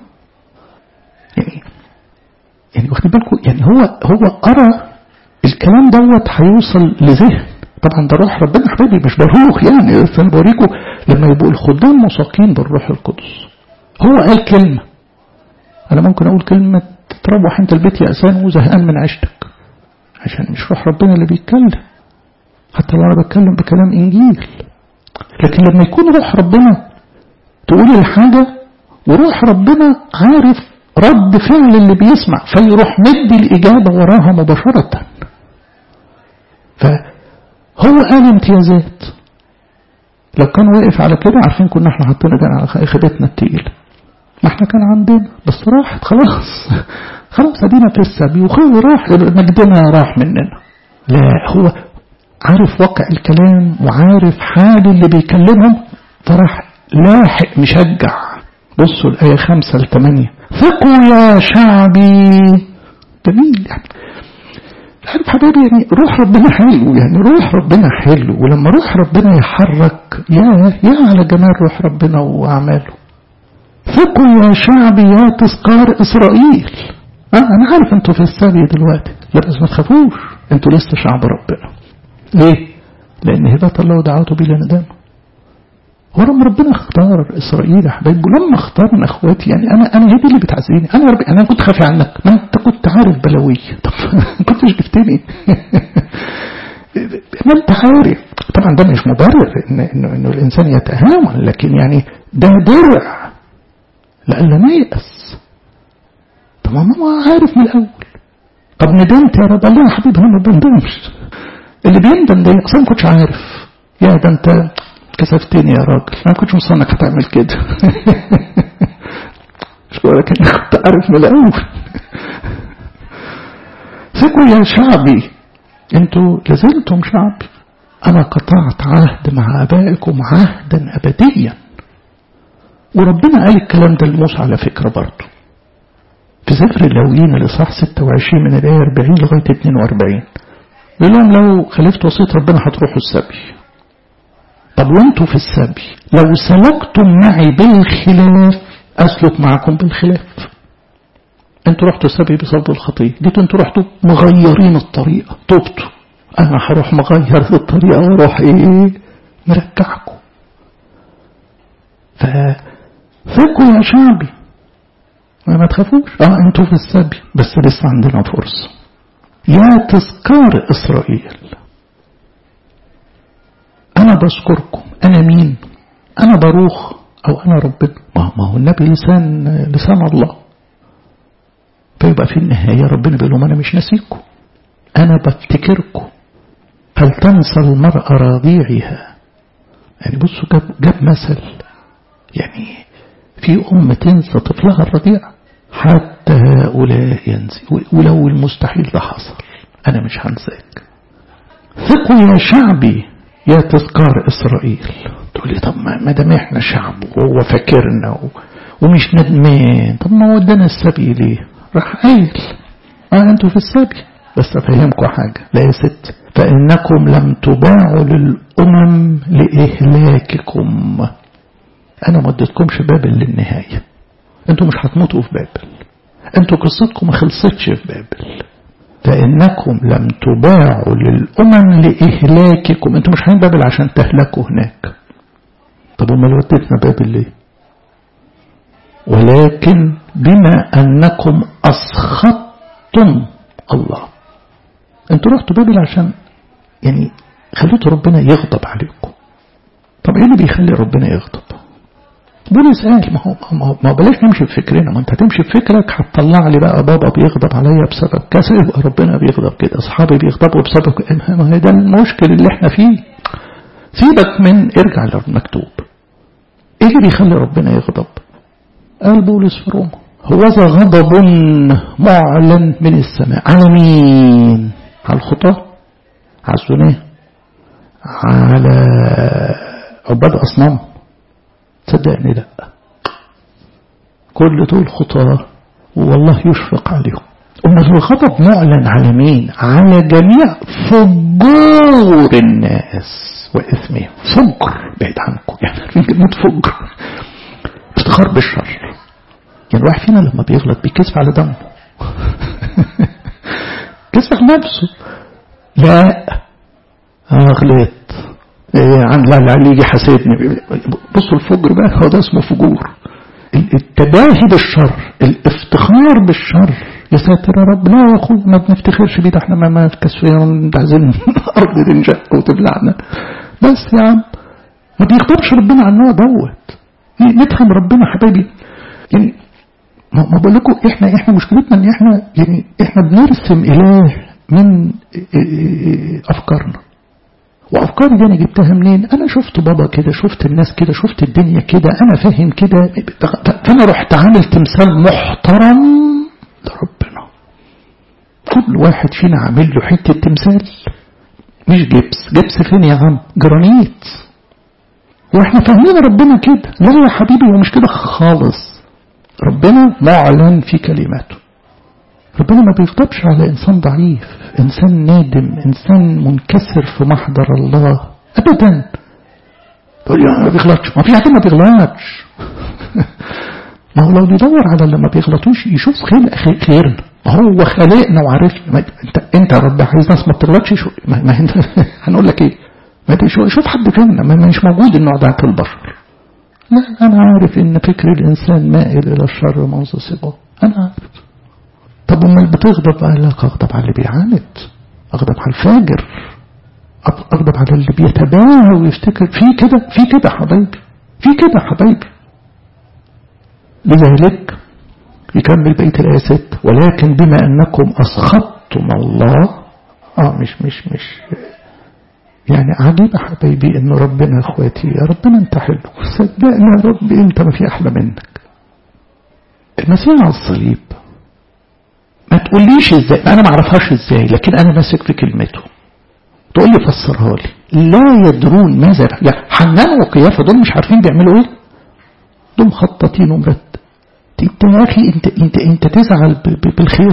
يعني يعني واخدين بالكم يعني هو هو قرا الكلام دوت هيوصل لذهن طبعا ده روح ربنا حبايبي مش بروح يعني بس انا بوريكم لما يبقوا الخدام مساقين بالروح القدس هو قال كلمة انا ممكن اقول كلمة تروح انت البيت يأسان وزهقان من عيشتك عشان مش روح ربنا اللي بيتكلم حتى لو انا بتكلم بكلام انجيل لكن لما يكون روح ربنا تقول الحاجة وروح ربنا عارف رد فعل اللي بيسمع فيروح مدي الإجابة وراها مباشرة فهو قال امتيازات لو كان واقف على كده عارفين كنا احنا حاطين ايدينا على خيبتنا التقيلة ما احنا كان عندنا بس راحت خلاص خلاص ادينا في السبي وخلاص راح مجدنا راح مننا لا هو عارف واقع الكلام وعارف حال اللي بيكلمهم فراح لاحق مشجع بصوا الآية خمسة لثمانية ثقوا يا شعبي جميل يعني عارف حبايبي يعني روح ربنا حلو يعني روح ربنا حلو ولما روح ربنا يحرك يا يا على جمال روح ربنا وأعماله ثقوا يا شعبي يا تذكار إسرائيل آه أنا عارف أنتوا في السبي دلوقتي لا بس ما تخافوش أنتوا لسه شعب ربنا ليه؟ لأن هبة الله ودعوته بلا ندامة هو لما ربنا اختار إسرائيل يا حبايبي لما اختارنا اخواتي يعني أنا أنا هي دي اللي بتعزيني أنا ربي أنا كنت خافي عنك ما أنت كنت عارف بلوي طب ما كنتش جبتني ما أنت عارف طبعا ده مش مبرر إن إنه إنه الإنسان يتهاون لكن يعني ده درع لألا نيأس طب ما هو عارف من الأول طب ندمت يا رب قال لي يا حبيبي أنا ما بندمش اللي بيندم ده اصلا ما كنتش عارف يا ده انت كسفتني يا راجل انا ما كنتش مصنع انك هتعمل كده مش بقول لك انك كنت عارف من الاول ثقوا يا شعبي انتوا لازلتم شعبي انا قطعت عهد مع ابائكم عهدا ابديا وربنا قال الكلام ده لموسى على فكره برضه في سفر اللاويين الاصحاح 26 من الايه 40 لغايه 42 يقول لهم لو خالفت وصية ربنا هتروحوا السبي طب وانتوا في السبي لو سلكتم معي بالخلاف اسلك معكم بالخلاف انتوا رحتوا السبي بسبب الخطية جيتوا انتوا رحتوا مغيرين الطريقة تبتوا انا هروح مغير الطريقة واروح ايه مرجعكم فثقوا يا شعبي ما تخافوش اه انتوا في السبي بس لسه عندنا فرصه يا تذكار إسرائيل أنا بذكركم أنا مين أنا باروخ أو أنا ربنا ما هو النبي لسان لسان الله فيبقى في النهاية ربنا بيقول لهم أنا مش ناسيكم أنا بفتكركم هل تنسى المرأة رضيعها يعني بصوا جاب, جاب مثل يعني في أم تنسى طفلها الرضيع حتى هؤلاء ينسي ولو المستحيل ده حصل أنا مش هنساك ثقوا يا شعبي يا تذكار إسرائيل تقول لي طب ما دام احنا شعب وهو فاكرنا ومش ندمان طب ما ودانا السبي ليه راح قايل اه انتوا في السبي بس افهمكم حاجة لا يا ست فإنكم لم تباعوا للأمم لإهلاككم أنا ما اديتكمش بابل للنهاية انتوا مش هتموتوا في بابل انتوا قصتكم ما خلصتش في بابل فإنكم لم تباعوا للأمم لإهلاككم انتوا مش رايحين بابل عشان تهلكوا هناك طب امال وديتنا بابل ليه ولكن بما أنكم أسخطتم الله انتوا رحتوا بابل عشان يعني خليتوا ربنا يغضب عليكم طب ايه اللي بيخلي ربنا يغضب بولس قال ما هو ما هو بلاش نمشي بفكرنا ما انت هتمشي بفكرك هتطلع لي بقى بابا بيغضب عليا بسبب كذا يبقى ربنا بيغضب كده اصحابي بيغضبوا بسبب ما هي ده المشكل اللي احنا فيه سيبك من ارجع للمكتوب ايه اللي بيخلي ربنا يغضب قال بولس في روما هو ذا غضب معلن من السماء على مين على الخطاة على الزناه على عباد أصنام صدقني لا كل دول خطاة والله يشفق عليهم أما الغضب معلن على مين على جميع فجور الناس وإثمهم فجر بعيد عنكم يعني في كلمة فجر افتخار بالشر يعني الواحد فينا لما بيغلط بيكسف على دمه كسف على نفسه لا اه غلط إيه عن لا لا يجي حسيتني بصوا الفجر بقى هو ده اسمه فجور التباهي بالشر الافتخار بالشر يا ساتر يا رب لا يا اخوي ما بنفتخرش بيه ده احنا ما ما كسفين عايزين الارض تنشق وتبلعنا بس يا عم ما بيغضبش ربنا على النوع دوت نفهم ربنا حبايبي يعني ما بقول لكم احنا احنا مشكلتنا ان احنا يعني احنا بنرسم اله من افكارنا وافكاري دي انا جبتها منين انا شفت بابا كده شفت الناس كده شفت الدنيا كده انا فاهم كده فأنا رحت عامل تمثال محترم لربنا كل واحد فينا عامل له حتة تمثال مش جبس جبس فين يا عم جرانيت واحنا فاهمين ربنا كده لا يا حبيبي هو مش كده خالص ربنا معلن في كلماته ربنا ما بيغضبش على إنسان ضعيف إنسان نادم إنسان منكسر في محضر الله أبدا تقول لي ما بيغلطش ما في حد ما بيغلطش ما هو لو بيدور على اللي ما بيغلطوش يشوف خير خيرنا ما هو خالقنا وعارفنا انت انت يا رب عايز ناس ما بتغلطش شو ما, ما انت هنقول لك ايه ما شوف حد فينا ما مش موجود النوع ده في البشر لا انا عارف ان فكر الانسان مائل الى الشر منذ صباه انا عارف طب امال بتغضب قال لك اغضب على اللي بيعاند اغضب على الفاجر اغضب على اللي بيتباهى ويفتكر في كده في كده حبايبي في كده حبايبي لذلك يكمل بقية الآية 6 ولكن بما أنكم أسخطتم الله آه مش مش مش يعني عجيب حبايبي إن ربنا إخواتي يا ربنا أنت حلو صدقني يا رب أنت ما في أحلى منك المسيح على الصليب ما تقوليش ازاي انا ما اعرفهاش ازاي لكن انا ماسك في كلمته تقول لي فسرها لي لا يدرون ماذا يعني حنان وقيافه دول مش عارفين بيعملوا ايه دول مخططين ومرتب انت يا اخي انت انت انت تزعل بالخير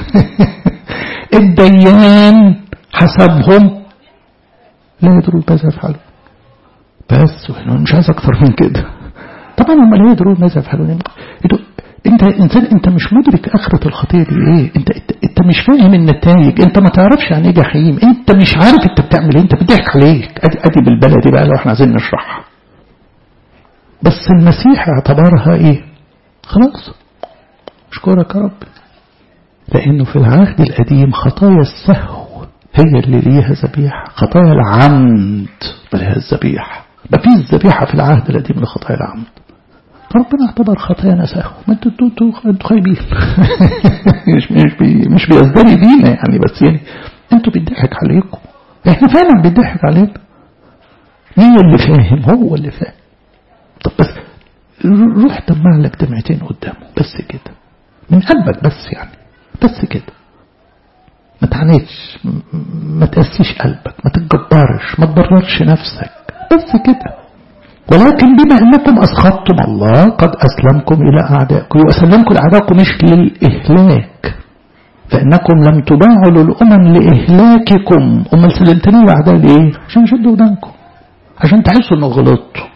الديان حسبهم لا يدرون ماذا يفعلون بس مش عايز اكتر من كده طبعا هم لا يدرون ماذا يفعلون انت انسان انت مش مدرك اخرة الخطية دي ايه انت, انت انت مش فاهم النتائج انت ما تعرفش يعني ايه جحيم انت مش عارف انت بتعمل ايه انت بتضحك عليك ادي ادي بالبلدي بقى لو احنا عايزين نشرحها بس المسيح اعتبرها ايه خلاص اشكرك يا رب لانه في العهد القديم خطايا السهو هي اللي ليها ذبيحة خطايا العمد لها الذبيحة ما فيش ذبيحة في العهد القديم لخطايا العمد ربنا اعتبر خطايانا سهو ما انتوا انتوا انتوا خايبين مش مش بي مش بيزدري بينا يعني بس يعني انتوا بيضحك عليكم احنا فعلا بيضحك علينا مين اللي فاهم هو اللي فاهم طب بس روح دمع لك دمعتين قدامه بس كده من قلبك بس يعني بس كده ما تعانيش ما تقسيش قلبك ما تتجبرش ما تبررش نفسك بس كده ولكن بما أنكم أسخطتم الله قد أسلمكم إلى أعدائكم وأسلمكم لأعدائكم مش للإهلاك فإنكم لم تباعوا للأمم لإهلاككم أمال سلمتني الأعداء لإيه؟ عشان يشدوا ودانكم عشان تحسوا إنه غلطتوا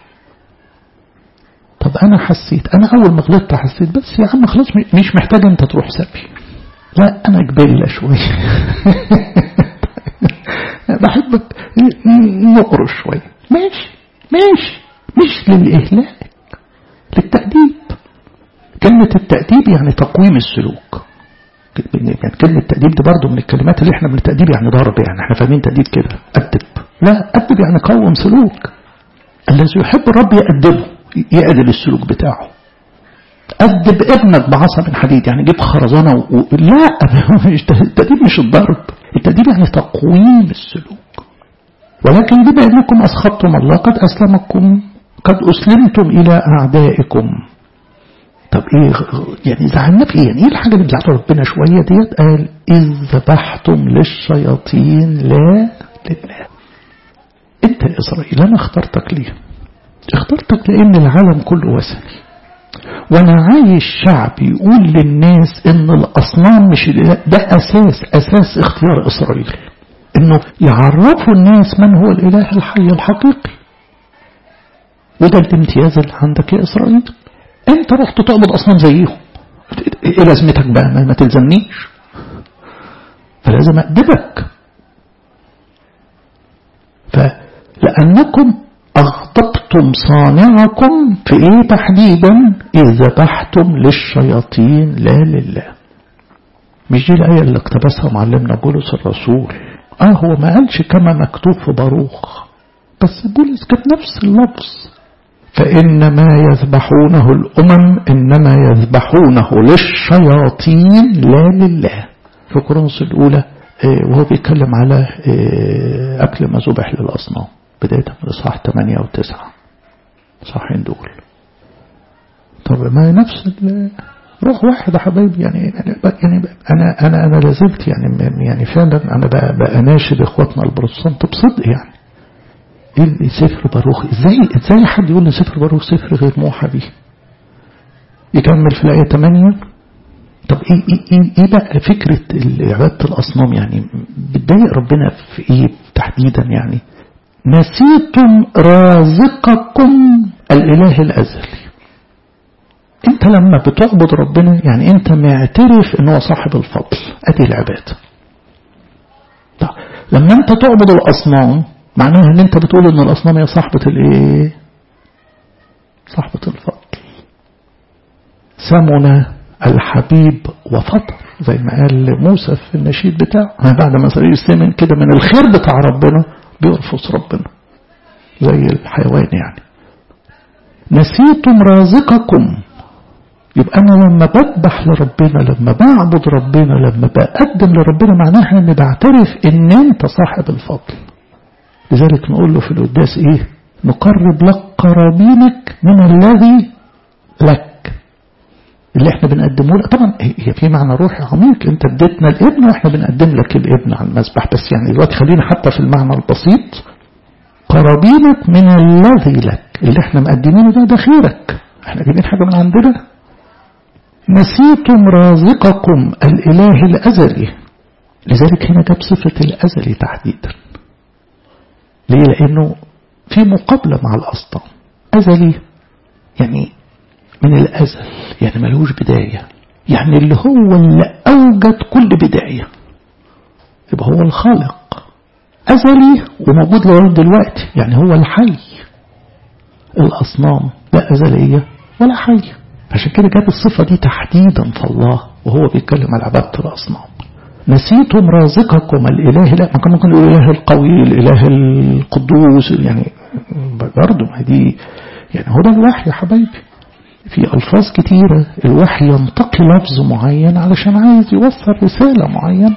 طب أنا حسيت أنا أول ما غلطت حسيت بس يا عم خلاص مش محتاج أنت تروح سبي لا أنا جبلة شوية بحبك نقرش شوية ماشي ماشي مش للإهلاك للتأديب كلمة التأديب يعني تقويم السلوك يعني كلمة تأديب دي برضه من الكلمات اللي احنا من التأديب يعني ضرب يعني احنا فاهمين تأديب كده أدب لا أدب يعني قوم سلوك الذي يحب الرب يأدبه يأدب السلوك بتاعه أدب ابنك بعصا من حديد يعني جيب خرزانة و... لا التأديب مش الضرب التأديب يعني تقويم السلوك ولكن بما أنكم أسخطتم الله قد أسلمكم قد أسلمتم إلى أعدائكم طب إيه يعني زعلنا في إيه يعني إيه الحاجة اللي مزعلة ربنا شوية ديت قال إذ ذبحتم للشياطين لا لله أنت يا إسرائيل أنا اخترتك ليه اخترتك لأن العالم كله وثني وانا عايش شعب يقول للناس ان الاصنام مش ده اساس اساس اختيار اسرائيل انه يعرفوا الناس من هو الاله الحي الحقيقي وده الامتياز اللي عندك يا اسرائيل انت رحت تعبد اصنام زيهم ايه لازمتك بقى ما, ما تلزمنيش فلازم أدبك فلأنكم أغضبتم صانعكم في إيه تحديدا إذ ذبحتم للشياطين لا لله مش دي الآية اللي اقتبسها معلمنا بولس الرسول آه هو ما قالش كما مكتوب في باروخ بس بولس كان نفس اللفظ فإنما يذبحونه الأمم إنما يذبحونه للشياطين لا لله في كورنثوس الأولى وهو بيتكلم على أكل ما ذبح للأصنام بداية من إصحاح 8 و 9 صحين دول طب ما نفس روح واحد يا حبايبي يعني يعني انا انا انا لازلت يعني يعني فعلا انا بناشد اخواتنا البروتستانت بصدق يعني ايه سفر باروخ ازاي ازاي حد يقول لي سفر باروخ سفر غير موحى به يكمل في الايه 8 طب ايه ايه ايه, إيه بقى فكره عباده الاصنام يعني بتضايق ربنا في ايه تحديدا يعني نسيتم رازقكم الاله الازلي انت لما بتعبد ربنا يعني انت معترف ان هو صاحب الفضل ادي العباده طب لما انت تعبد الاصنام معناها ان انت بتقول ان الاصنام هي صاحبه الايه صاحبه الفضل سمنا الحبيب وفطر زي ما قال موسى في النشيد بتاعه بعد ما صار يستمن كده من الخير بتاع ربنا بيرفض ربنا زي الحيوان يعني نسيتم رازقكم يبقى أنا لما بذبح لربنا لما بعبد ربنا لما بقدم لربنا معناها أني بعترف أن أنت صاحب الفضل لذلك نقول له في القداس إيه نقرب لك قرابينك من الذي لك اللي احنا بنقدمه لك طبعا هي في معنى روحي عميق انت اديتنا الابن واحنا بنقدم لك الابن على المذبح بس يعني دلوقتي خلينا حتى في المعنى البسيط قرابينك من الذي لك اللي احنا مقدمينه ده ده خيرك احنا جايبين حاجه من عندنا نسيتم رازقكم الاله الازلي لذلك هنا جاب صفه الازلي تحديدا ليه لانه في مقابله مع الاسطى ازلي يعني من الأزل يعني ملوش بداية يعني اللي هو اللي أوجد كل بداية يبقى هو الخالق أزلي وموجود لغاية دلوقتي يعني هو الحي الأصنام لا أزلية ولا حي عشان كده جاب الصفة دي تحديدا في الله وهو بيتكلم على عبادة الأصنام نسيتم رازقكم الإله لا ما كان ممكن يقول الإله القوي الإله القدوس يعني برضه ما دي يعني هو ده الوحي يا حبايبي في ألفاظ كتيرة الوحي ينتقي لفظ معين علشان عايز يوصل رسالة معينة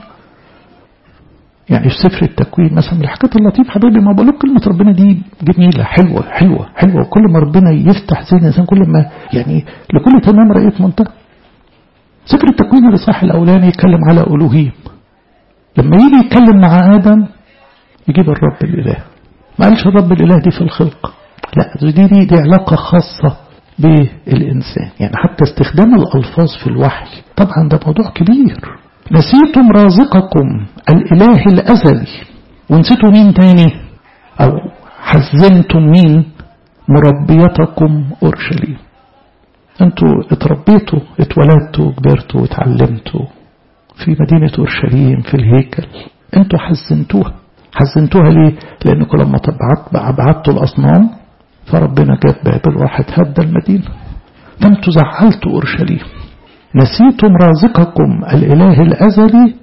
يعني في سفر التكوين مثلا من الحاجات اللطيفة حبيبي ما بقول كلمة ربنا دي جميلة حلوة حلوة حلوة وكل ما ربنا يفتح ذهن الإنسان كل ما يعني لكل تمام رأيت منتهى سفر التكوين الإصحاح الأولاني يتكلم على ألوهيم لما يجي يتكلم مع آدم يجيب الرب الإله ما قالش الرب الإله دي في الخلق لا دي دي, دي علاقة خاصة بالإنسان يعني حتى استخدام الألفاظ في الوحي طبعا ده موضوع كبير نسيتم رازقكم الإله الأزلي ونسيتوا مين تاني أو حزنتم مين مربيتكم أورشليم أنتوا اتربيتوا اتولدتوا كبرتوا اتعلمتوا في مدينة أورشليم في الهيكل أنتوا حزنتوها حزنتوها ليه لأنكم لما بعتوا الأصنام فربنا جاب بابل وراحت هدى المدينة فانتوا زعلتوا أورشليم نسيتم رازقكم الإله الأزلي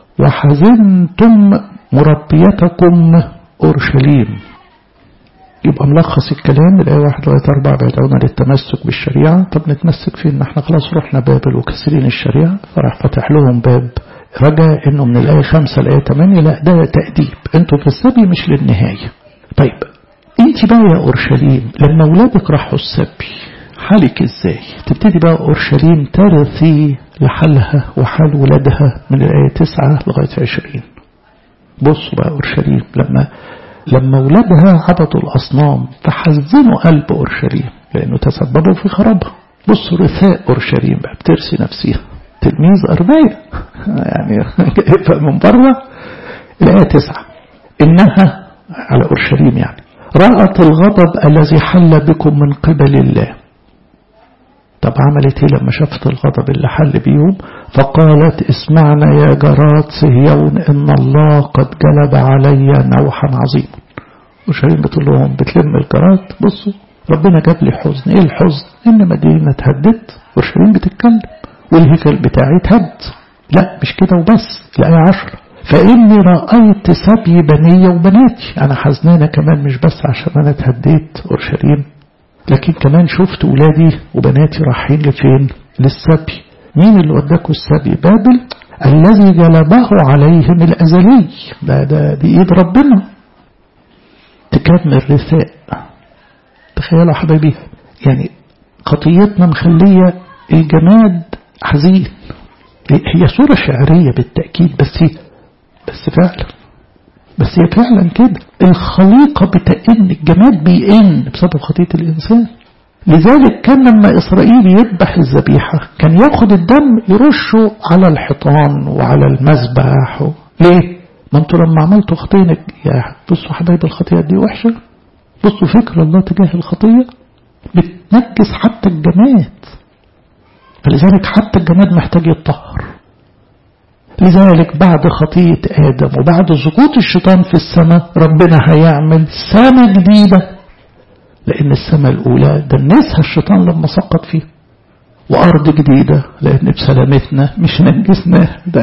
وحزنتم مربيتكم أورشليم يبقى ملخص الكلام الآية واحد لغاية أربعة بيدعونا للتمسك بالشريعة طب نتمسك فين ما احنا خلاص رحنا بابل وكسرين الشريعة فراح فتح لهم باب رجع انه من الآية خمسة الآية ثمانية لا ده تأديب انتوا في السبي مش للنهاية طيب انت بقى يا أورشليم لما أولادك راحوا السبي حالك ازاي تبتدي بقى أورشليم ترثي لحالها وحال ولادها من الآية تسعة لغاية عشرين بصوا بقى أورشليم لما لما ولادها عبدوا الأصنام فحزنوا قلب أورشليم لأنه تسببوا في خرابها بصوا رثاء أورشليم بقى بترسي نفسها تلميذ أربعة يعني من بره الآية تسعة إنها على أورشليم يعني رأت الغضب الذي حل بكم من قبل الله طب عملت ايه لما شافت الغضب اللي حل بيهم فقالت اسمعنا يا جرات صهيون ان الله قد جلب علي نوحا عظيما وشيرين بتقول لهم بتلم الجرات بصوا ربنا جاب لي حزن ايه الحزن ان مدينة اتهدت وشيرين بتتكلم والهيكل بتاعي اتهد لا مش كده وبس الآية عشرة فإني رأيت سبي بنية وبناتي أنا حزنانة كمان مش بس عشان أنا اتهديت أورشليم لكن كمان شفت ولادي وبناتي رايحين لفين للسبي مين اللي وداكوا السبي بابل الذي جلبه عليهم الأزلي ده, ده دي إيد ربنا تكمل رثاء تخيلوا حبايبي يعني خطيتنا مخلية الجماد حزين هي صورة شعرية بالتأكيد بس بس فعلا بس هي فعلا كده الخليقة بتئن الجماد بيئن بسبب خطية الإنسان لذلك كان لما إسرائيل يذبح الذبيحة كان ياخد الدم يرشه على الحيطان وعلى المذبح و... ليه؟ ما انتوا لما عملتوا خطية يا بصوا حبايب الخطيئة دي وحشة بصوا فكر الله تجاه الخطية بتنجس حتى الجماد فلذلك حتى الجماد محتاج يتطهر لذلك بعد خطية آدم وبعد سقوط الشيطان في السماء ربنا هيعمل سماء جديدة لأن السماء الأولى دنسها الشيطان لما سقط فيه وأرض جديدة لأن بسلامتنا مش نجسناها ده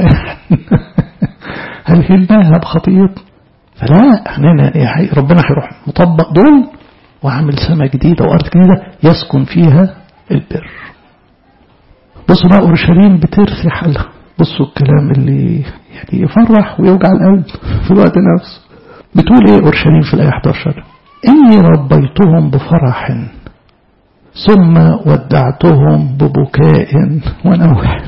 هلهلناها بخطيئتنا فلا احنا ربنا هيروح مطبق دول وعامل سماء جديدة وأرض جديدة يسكن فيها البر بصوا بقى أورشليم بترثي حالها بصوا الكلام اللي يعني يفرح ويوجع القلب في الوقت نفسه بتقول ايه أورشليم في الآية 11 إني ربيتهم بفرح ثم ودعتهم ببكاء ونوح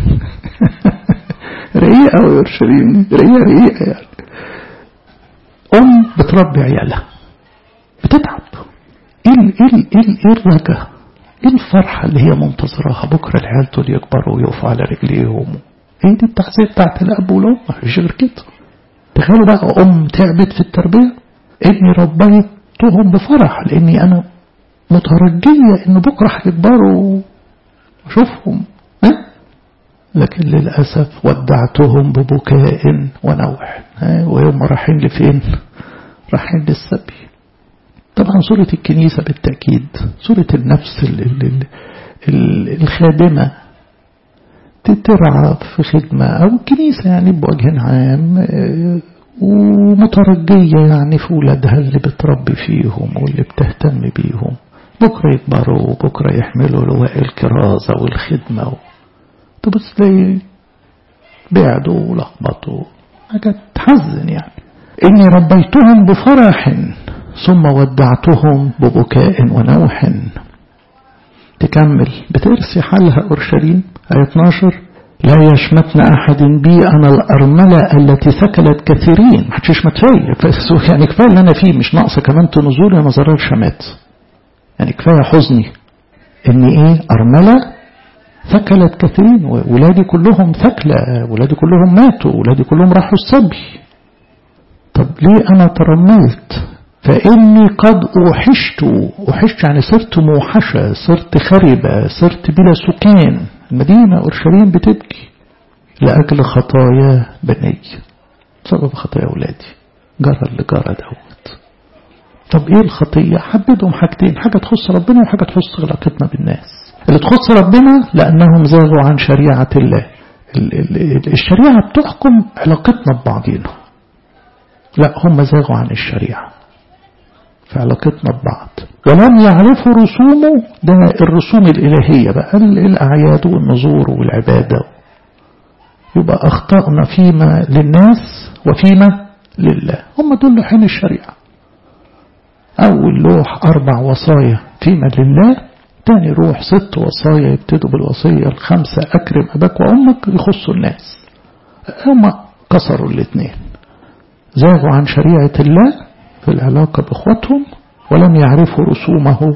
رقيقة أورشليم رقيقة رقيقة يعني أم بتربي عيالها بتتعب ايه ايه ايه ايه الرجا ايه الفرحة اللي هي منتظراها بكرة العيال دول يكبروا ويقفوا على رجليهم هي دي التعزية بتاعت الأب والأم مفيش غير كده تخيلوا بقى أم تعبت في التربية ابني ربيتهم بفرح لأني أنا مترجية إن بكرة هيكبروا وأشوفهم لكن للأسف ودعتهم ببكاء ونوح ويوم رايحين لفين رايحين للسبي طبعا صورة الكنيسة بالتأكيد صورة النفس ال ال ال الخادمة تترعى في خدمة أو الكنيسة يعني بوجه عام ومترجية يعني في ولادها اللي بتربي فيهم واللي بتهتم بيهم بكرة يكبروا وبكرة يحملوا لواء الكرازة والخدمة تبص تلاقي بعدوا ولخبطوا حاجة تحزن يعني إني ربيتهم بفرح ثم ودعتهم ببكاء ونوح تكمل بترسي حالها أورشليم آية 12 لا يشمتن أحد بي أنا الأرملة التي ثكلت كثيرين ما حدش يشمت فيا يعني كفاية اللي أنا فيه مش ناقصة كمان تنزول يا مزرار شمات يعني كفاية حزني إني إيه أرملة ثكلت كثيرين ولادي كلهم ثكلة ولادي كلهم ماتوا ولادي كلهم راحوا السبي طب ليه أنا ترملت فإني قد أوحشت أوحشت يعني صرت موحشة صرت خربة صرت بلا سكان المدينة أورشليم بتبكي لأجل خطايا بني سبب خطايا أولادي جرى اللي جرى دوت طب إيه الخطية حددهم حاجتين حاجة تخص ربنا وحاجة تخص علاقتنا بالناس اللي تخص ربنا لأنهم زاغوا عن شريعة الله الشريعة بتحكم علاقتنا ببعضينا لا هم زاغوا عن الشريعة في علاقتنا ببعض ولم يعرفوا رسومه ده الرسوم الإلهية بقى الأعياد والنذور والعبادة يبقى أخطأنا فيما للناس وفيما لله هم دول لوحين الشريعة أول لوح أربع وصايا فيما لله تاني روح ست وصايا يبتدوا بالوصية الخمسة أكرم أباك وأمك يخصوا الناس هم كسروا الاثنين زاغوا عن شريعة الله في العلاقة بإخوتهم ولم يعرفوا رسومه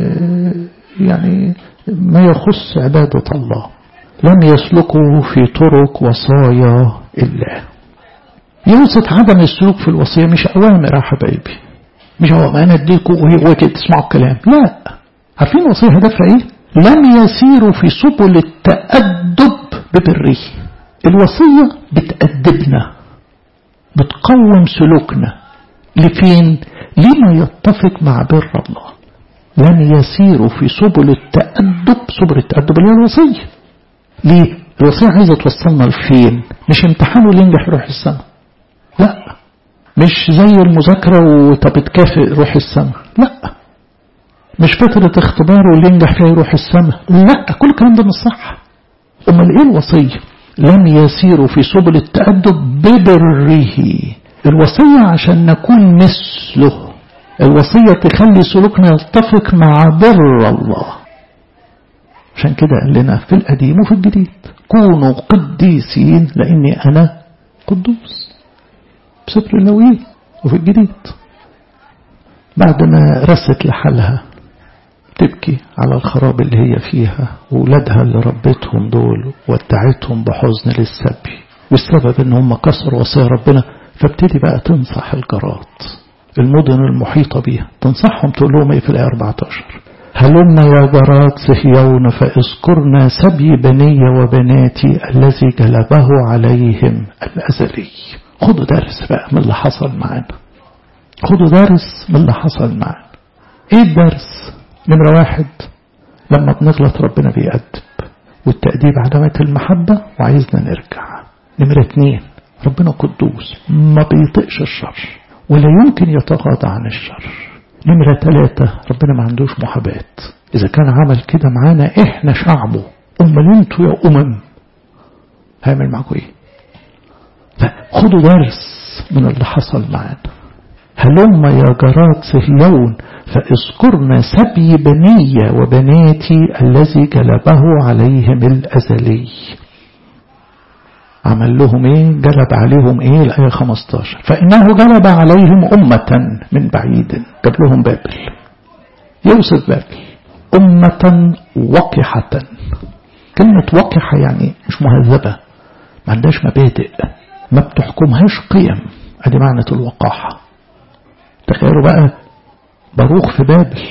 يعني ما يخص عبادة الله لم يسلكوا في طرق وصايا الله يوسف عدم السلوك في الوصية مش أوامر يا حبايبي مش هو ما أنا أديكوا وهي كده تسمعوا الكلام لا عارفين الوصية هدفها إيه؟ لم يسيروا في سبل التأدب ببره الوصية بتأدبنا بتقوم سلوكنا لفين لما يتفق مع بر الله لن يسيروا في سبل التأدب سبل التأدب اللي هي الوصية ليه الوصية عايزة توصلنا لفين مش امتحان واللي ينجح يروح السماء لا مش زي المذاكرة وطب تكافئ روح السماء لا مش فترة اختبار واللي ينجح فيها يروح السماء لا كل الكلام ده مش صح امال ايه الوصية لم يسيروا في سبل التأدب ببره الوصية عشان نكون مثله الوصية تخلي سلوكنا يتفق مع بر الله عشان كده قال لنا في القديم وفي الجديد كونوا قديسين لاني انا قدوس بسفر اللاويين وفي الجديد بعد ما رست لحالها تبكي على الخراب اللي هي فيها وولادها اللي ربتهم دول ودعتهم بحزن للسبي والسبب ان هم كسروا وصايا ربنا فابتدي بقى تنصح الجارات المدن المحيطة بيها تنصحهم تقول لهم ايه في الآية 14 هلن يا جارات صهيون فاذكرنا سبي بني وبناتي الذي جلبه عليهم الأزلي خدوا درس بقى من اللي حصل معانا خدوا درس من اللي حصل معانا ايه الدرس نمرة واحد لما بنغلط ربنا بيأدب والتأديب علامة المحبة وعايزنا نرجع نمرة اتنين ربنا قدوس ما بيطقش الشر ولا يمكن يتغاضى عن الشر نمرة ثلاثة ربنا ما عندوش محاباة إذا كان عمل كده معانا إحنا شعبه أمال انتوا يا أمم هيعمل معاكم إيه فخدوا درس من اللي حصل معانا هلم يا جرات صهيون فاذكرنا سبي بني وبناتي الذي جلبه عليهم الأزلي عمل لهم ايه جلب عليهم ايه الآية 15 فإنه جلب عليهم أمة من بعيد جاب لهم بابل يوسف بابل أمة وقحة كلمة وقحة يعني مش مهذبة ما عندهاش مبادئ ما بتحكمهاش قيم ادي معنى الوقاحة تخيلوا بقى باروخ في بابل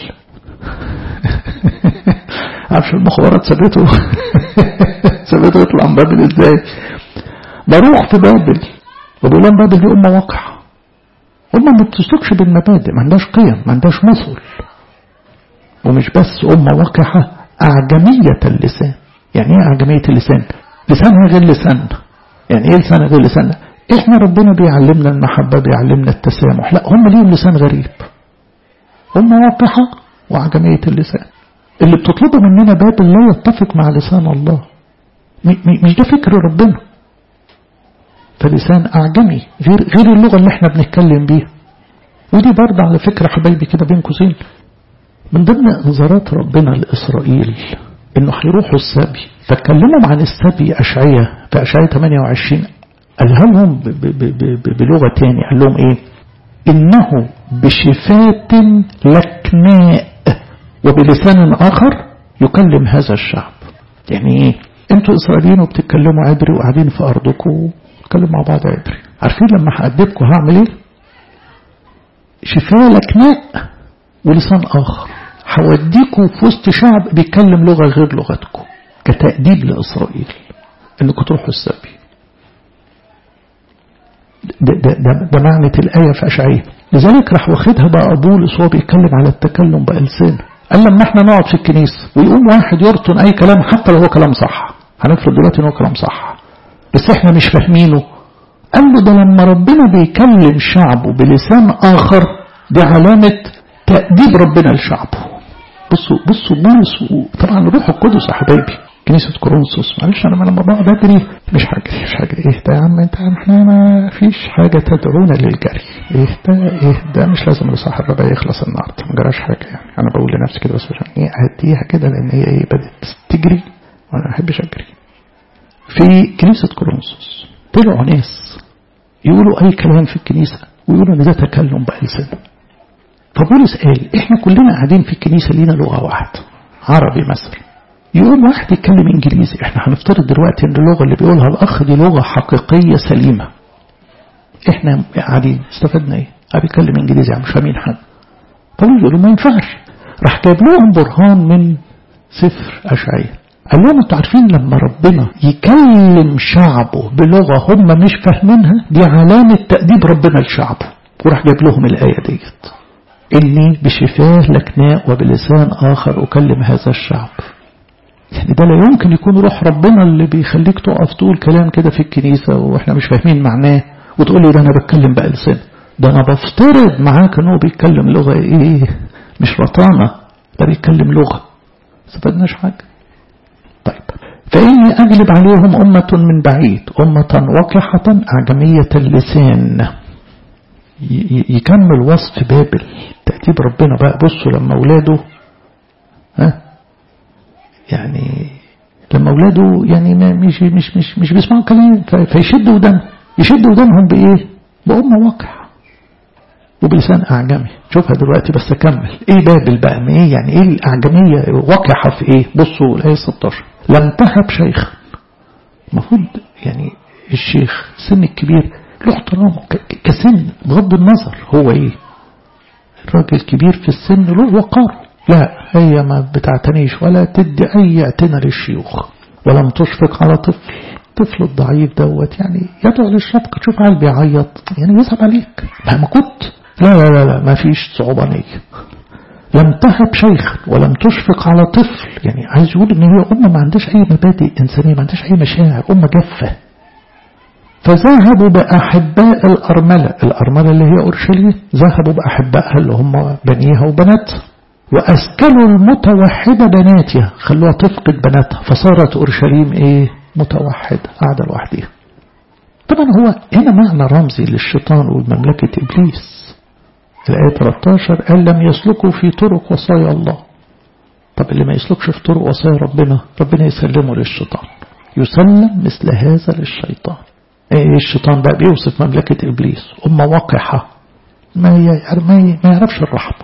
عارف المخابرات سابته سابته يطلع من بابل ازاي باروخ في بابل وبيقول لهم بابل دي أمة واقعة أمة ما بتسلكش بالمبادئ ما عندهاش قيم ما عندهاش مثل ومش بس أمة واقعة أعجمية اللسان يعني إيه أعجمية اللسان لسانها غير لساننا يعني إيه لسانها غير لساننا إحنا ربنا بيعلمنا المحبة بيعلمنا التسامح لا هم ليهم لسان غريب أمة واقعة وأعجمية اللسان اللي بتطلبه مننا بابل لا يتفق مع لسان الله مش ده فكر ربنا فلسان أعجمي غير غير اللغة اللي احنا بنتكلم بيها ودي برضه على فكرة حبايبي كده بين قوسين من ضمن انذارات ربنا لإسرائيل انه هيروحوا السبي فاتكلموا عن السبي أشعية في أشعية 28 قالها لهم بلغة تاني قال لهم ايه إنه بشفات لكناء وبلسان آخر يكلم هذا الشعب يعني ايه انتوا إسرائيليين وبتتكلموا عبري وقاعدين في أرضكم نتكلم مع بعض عبري عارفين لما هأدبكم هعمل ايه شفاء لكناء ولسان آخر هوديكم في وسط شعب بيتكلم لغة غير لغتكم كتأديب لإسرائيل انكم تروحوا السبي ده, ده, ده, ده معنى الآية في أشعية لذلك راح واخدها بقى بولس وهو بيتكلم على التكلم بألسانه قال لما احنا نقعد في الكنيسة ويقوم واحد يرطن أي كلام حتى لو هو كلام صح هنفرض دلوقتي ان هو كلام صح بس احنا مش فاهمينه قال له ده لما ربنا بيكلم شعبه بلسان آخر دي علامة تأديب ربنا لشعبه بصوا بصوا بولس طبعا الروح القدس يا حبايبي كنيسة كورنثوس معلش أنا لما بقعد أجري مش هجري مش هجري إيه ده يا عم أنت إحنا ما فيش حاجة تدعونا للجري إيه ده إيه ده مش لازم الإصحاح الربع يخلص النهاردة ما جراش حاجة يعني أنا بقول لنفسي كده بس عشان إيه أهديها كده لأن هي إيه بدأت تجري وأنا ما بحبش أجري في كنيسة كورنثوس طلعوا ناس يقولوا أي كلام في الكنيسة ويقولوا إن ده تكلم بألسنة فبولس قال إحنا كلنا قاعدين في الكنيسة لينا لغة واحدة عربي مثلا يقول واحد يتكلم إنجليزي إحنا هنفترض دلوقتي إن اللغة اللي بيقولها الأخ دي لغة حقيقية سليمة إحنا قاعدين استفدنا إيه؟ قاعد بيتكلم إنجليزي مش فاهمين حاجة فبولس يقول ما ينفعش راح جايب لهم برهان من سفر أشعية قال لهم انتوا عارفين لما ربنا يكلم شعبه بلغة هم مش فاهمينها دي علامة تأديب ربنا لشعبه وراح جايب لهم الآية ديت إني بشفاه لكناء وبلسان آخر أكلم هذا الشعب يعني ده لا يمكن يكون روح ربنا اللي بيخليك تقف تقول كلام كده في الكنيسة وإحنا مش فاهمين معناه وتقول لي ده أنا بتكلم بألسان ده أنا بفترض معاك إن هو بيتكلم لغة إيه مش رطانة ده بيتكلم لغة استفدناش حاجة طيب فإني أجلب عليهم أمة من بعيد أمة وقحة أعجمية اللسان يكمل وصف بابل تأديب ربنا بقى بصوا لما أولاده ها يعني لما اولاده يعني ما مش مش مش مش بيسمعوا كلام فيشد ودانهم يشد ودانهم بايه بأمة واقع وبلسان أعجمي شوفها دلوقتي بس أكمل إيه بابل بقى ما إيه يعني إيه الأعجمية واقعة في إيه بصوا الآية 16 لم تهب شيخ المفروض يعني الشيخ السن الكبير له احترامه كسن بغض النظر هو إيه الراجل الكبير في السن له وقار لا هي ما بتعتنيش ولا تدي أي اعتنى للشيوخ ولم تشفق على طفل الطفل الضعيف دوت يعني يدعو للشفقة تشوف عيل بيعيط يعني يصعب عليك ما كنت لا لا لا لا ما فيش صعوبانية لم تهب شيخ ولم تشفق على طفل يعني عايز يقول ان هي أمة ما عندهاش أي مبادئ إنسانية ما عندهاش أي مشاعر أمة جافة فذهبوا بأحباء الأرملة الأرملة اللي هي أورشليم ذهبوا بأحبائها اللي هم بنيها وبناتها وأسكنوا المتوحدة بناتها خلوها تفقد بناتها فصارت أورشليم إيه متوحدة قاعدة لوحدها طبعا هو هنا معنى رمزي للشيطان والمملكة إبليس الآية 13 قال لم يسلكوا في طرق وصايا الله طب اللي ما يسلكش في طرق وصايا ربنا ربنا يسلمه للشيطان يسلم مثل هذا للشيطان ايه الشيطان بقى بيوصف مملكة إبليس أمة وقحة ما ما يعرفش الرحمة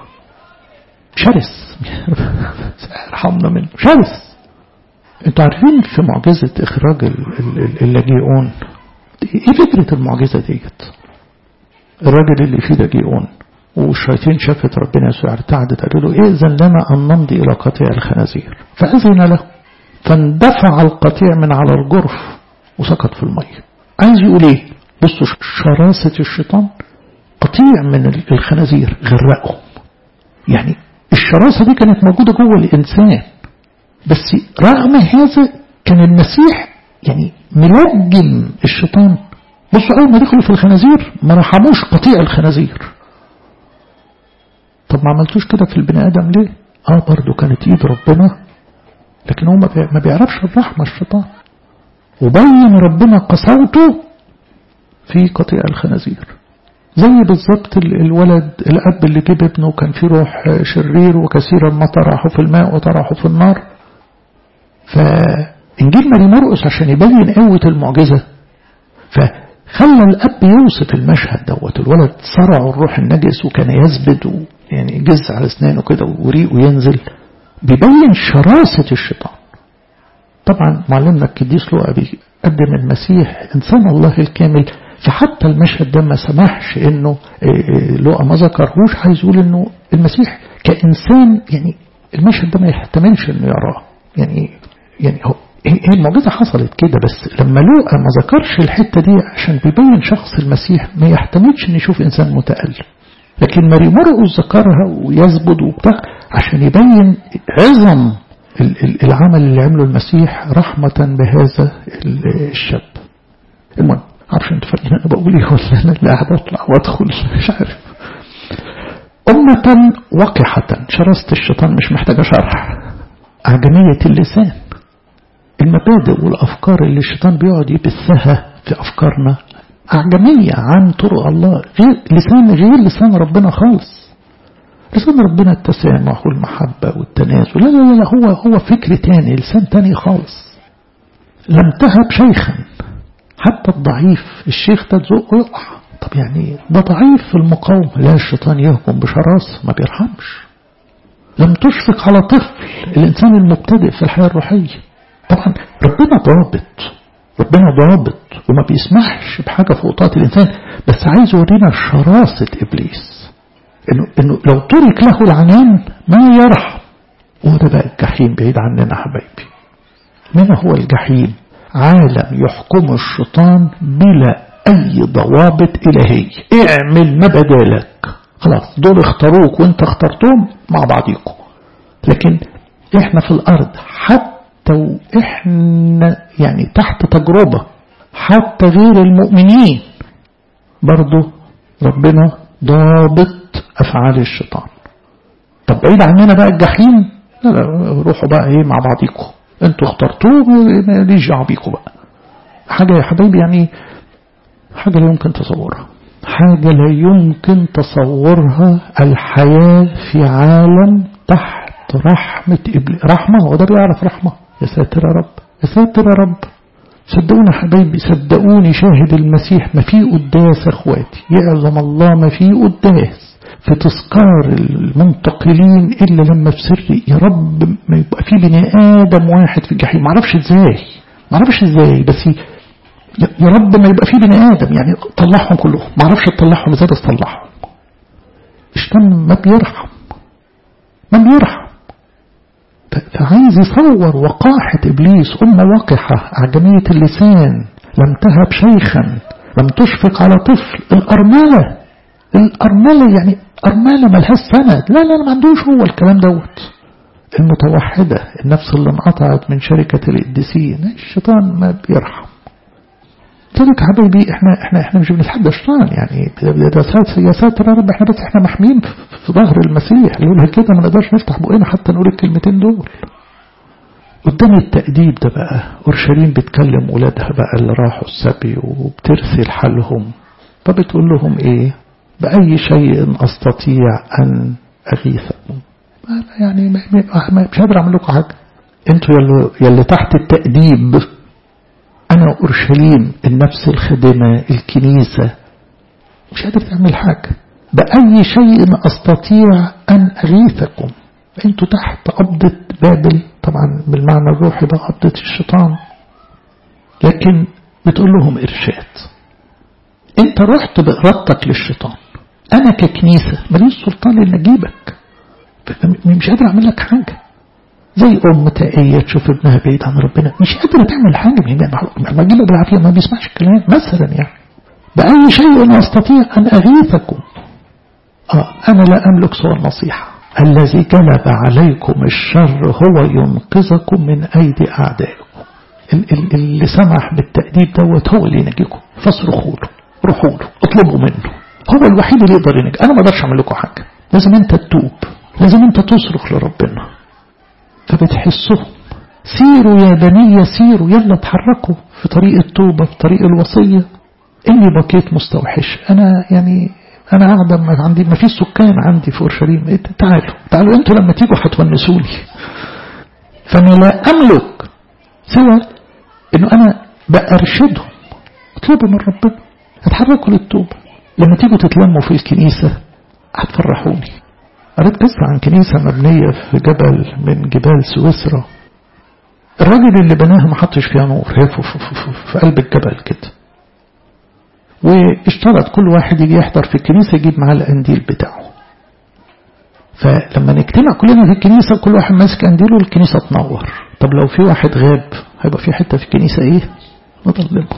شرس ارحمنا منه شرس انتوا عارفين في معجزة إخراج اللاجئون ايه فكرة المعجزة ديت الراجل اللي فيه لاجئون والشياطين شافت ربنا يسوع ارتعدت قالوا له ائذن لنا أن نمضي إلى قطيع الخنازير فأذن له فاندفع القطيع من على الجرف وسقط في المية عايز يقول ايه بصوا شراسة الشيطان قطيع من الخنازير غرقهم يعني الشراسة دي كانت موجودة جوه الإنسان بس رغم هذا كان المسيح يعني ملجم الشيطان بصوا أول ما دخلوا في الخنازير ما رحموش قطيع الخنازير طب ما عملتوش كده في البني آدم ليه اه برضو كانت ايد ربنا لكن هو ما بيعرفش الرحمة الشيطان وبين ربنا قسوته في قطيع الخنازير زي بالظبط الولد الأب اللي جيب ابنه كان فيه روح شرير وكثيرا ما طرحه في الماء وطرحه في النار فإنجيل ماري مرقس عشان يبين قوة المعجزة فخلى الأب يوصف المشهد دوت الولد صرع الروح النجس وكان يزبد يعني جز على أسنانه كده وريقه ينزل بيبين شراسة الشيطان طبعا معلمنا القديس لوقا بيقدم المسيح إنسان الله الكامل فحتى المشهد ده ما سمحش انه لوقا ما ذكرهوش عايز يقول انه المسيح كإنسان يعني المشهد ده ما يحتملش انه يراه يعني يعني هو هي المعجزة حصلت كده بس لما لوقا ما ذكرش الحتة دي عشان بيبين شخص المسيح ما يحتملش ان يشوف انسان متألم لكن ماري مرقس ذكرها ويزبد وبتاع عشان يبين عظم العمل اللي عمله المسيح رحمة بهذا الشاب المهم عارف انت فاهمين انا بقول ايه ولا انا اللي قاعد اطلع وادخل مش عارف أمة وقحة شراسة الشيطان مش محتاجة شرح أعجمية اللسان المبادئ والأفكار اللي الشيطان بيقعد يبثها في أفكارنا أعجمية عن طرق الله غير لسان غير لسان ربنا خالص لسان ربنا التسامح والمحبة والتنازل لا لا لا هو هو فكر تاني لسان تاني خالص لم تهب شيخا حتى الضعيف الشيخ ده تزقه يقع طب يعني ده ضعيف في المقاومة لا الشيطان يهجم بشراسة ما بيرحمش لم تشفق على طفل الإنسان المبتدئ في الحياة الروحية طبعا ربنا ضابط ربنا ضابط وما بيسمحش بحاجة فوق طاقة الإنسان بس عايز يورينا شراسة إبليس إنه, إنه لو ترك له العنان ما يرحم وده بقى الجحيم بعيد عننا حبايبي من هو الجحيم عالم يحكم الشيطان بلا أي ضوابط إلهية اعمل ما بدالك خلاص دول اختاروك وانت اخترتهم مع بعضيكم لكن احنا في الأرض حتى واحنا يعني تحت تجربة حتى غير المؤمنين برضو ربنا ضابط أفعال الشيطان طب بعيد عننا بقى الجحيم لا لا روحوا بقى ايه مع بعضيكم انتوا اخترتوه ماليش دعوه بيكم بقى حاجة يا حبايبي يعني حاجة لا يمكن تصورها حاجة لا يمكن تصورها الحياة في عالم تحت رحمة إبليس رحمة هو ده بيعرف رحمة يا ساتر يا رب يا ساتر يا رب صدقوني حبايبي صدقوني شاهد المسيح ما فيه قداس اخواتي يعظم الله ما فيه قداس في تذكار المنتقلين إلا لما في سري يا رب ما يبقى في بني آدم واحد في الجحيم معرفش ازاي معرفش ازاي بس يا رب ما يبقى في بني آدم يعني طلعهم كلهم معرفش تطلعهم ازاي بس طلعهم الشيطان ما بيرحم ما بيرحم فعايز يصور وقاحة إبليس أمة وقحة أعجمية اللسان لم تهب شيخا لم تشفق على طفل الأرملة الأرملة يعني أرملة ملهاش سند لا لا ما عندوش هو الكلام دوت المتوحدة النفس اللي انقطعت من شركة القديسين الشيطان ما بيرحم ذلك حبيبي احنا احنا احنا مش بنتحدى الشيطان يعني ده يا ساتر يا رب احنا بس احنا محميين في ظهر المسيح اللي يقول كده ما نقدرش نفتح بقنا حتى نقول الكلمتين دول قدام التأديب ده بقى أورشليم بتكلم ولادها بقى اللي راحوا السبي وبترسل حالهم فبتقول لهم ايه بأي شيء أستطيع أن أغيثكم يعني مش قادر أعمل لكم حاجة انتوا يلي, يلي تحت التأديب أنا أورشليم النفس الخادمة الكنيسة مش قادر تعمل حاجة بأي شيء أستطيع أن أغيثكم أنتوا تحت قبضة بابل طبعا بالمعنى الروحي ده قبضة الشيطان لكن بتقول لهم إرشاد أنت رحت بإرادتك للشيطان أنا ككنيسة ماليش سلطان إن أجيبك مش قادر أعمل لك حاجة زي أم تائية تشوف ابنها بعيد عن ربنا مش قادرة تعمل حاجة ما أجيبها بالعافية ما بيسمعش الكلام مثلا يعني بأي شيء أستطيع أن أغيثكم آه أنا لا أملك سوى النصيحة الذي جلب عليكم الشر هو ينقذكم من أيدي أعدائكم اللي سمح بالتأديب دوت هو اللي ينجيكم فاصرخوا له روحوا له اطلبوا منه هو الوحيد اللي يقدر ينجي أنا ما اقدرش أعمل لكم حاجة لازم أنت تتوب لازم أنت تصرخ لربنا فبتحسهم سيروا يا بني سيروا يلا اتحركوا في طريق التوبة في طريق الوصية إني بقيت مستوحش أنا يعني أنا قاعدة ما عندي ما فيش سكان عندي في أورشليم إيه تعالوا تعالوا أنتوا لما تيجوا هتونسوني فأنا لا أملك سوى إنه أنا بأرشدهم اطلبوا من ربنا اتحركوا للتوبة لما تيجوا تتلموا في الكنيسة هتفرحوني قريت قصة عن كنيسة مبنية في جبل من جبال سويسرا الراجل اللي بناها ما حطش فيها نور هي في, في, في, في قلب الجبل كده واشترط كل واحد يجي يحضر في الكنيسة يجيب معاه القنديل بتاعه فلما نجتمع كلنا في الكنيسة كل واحد ماسك قنديل والكنيسة تنور طب لو في واحد غاب هيبقى في حتة في الكنيسة ايه مظلمة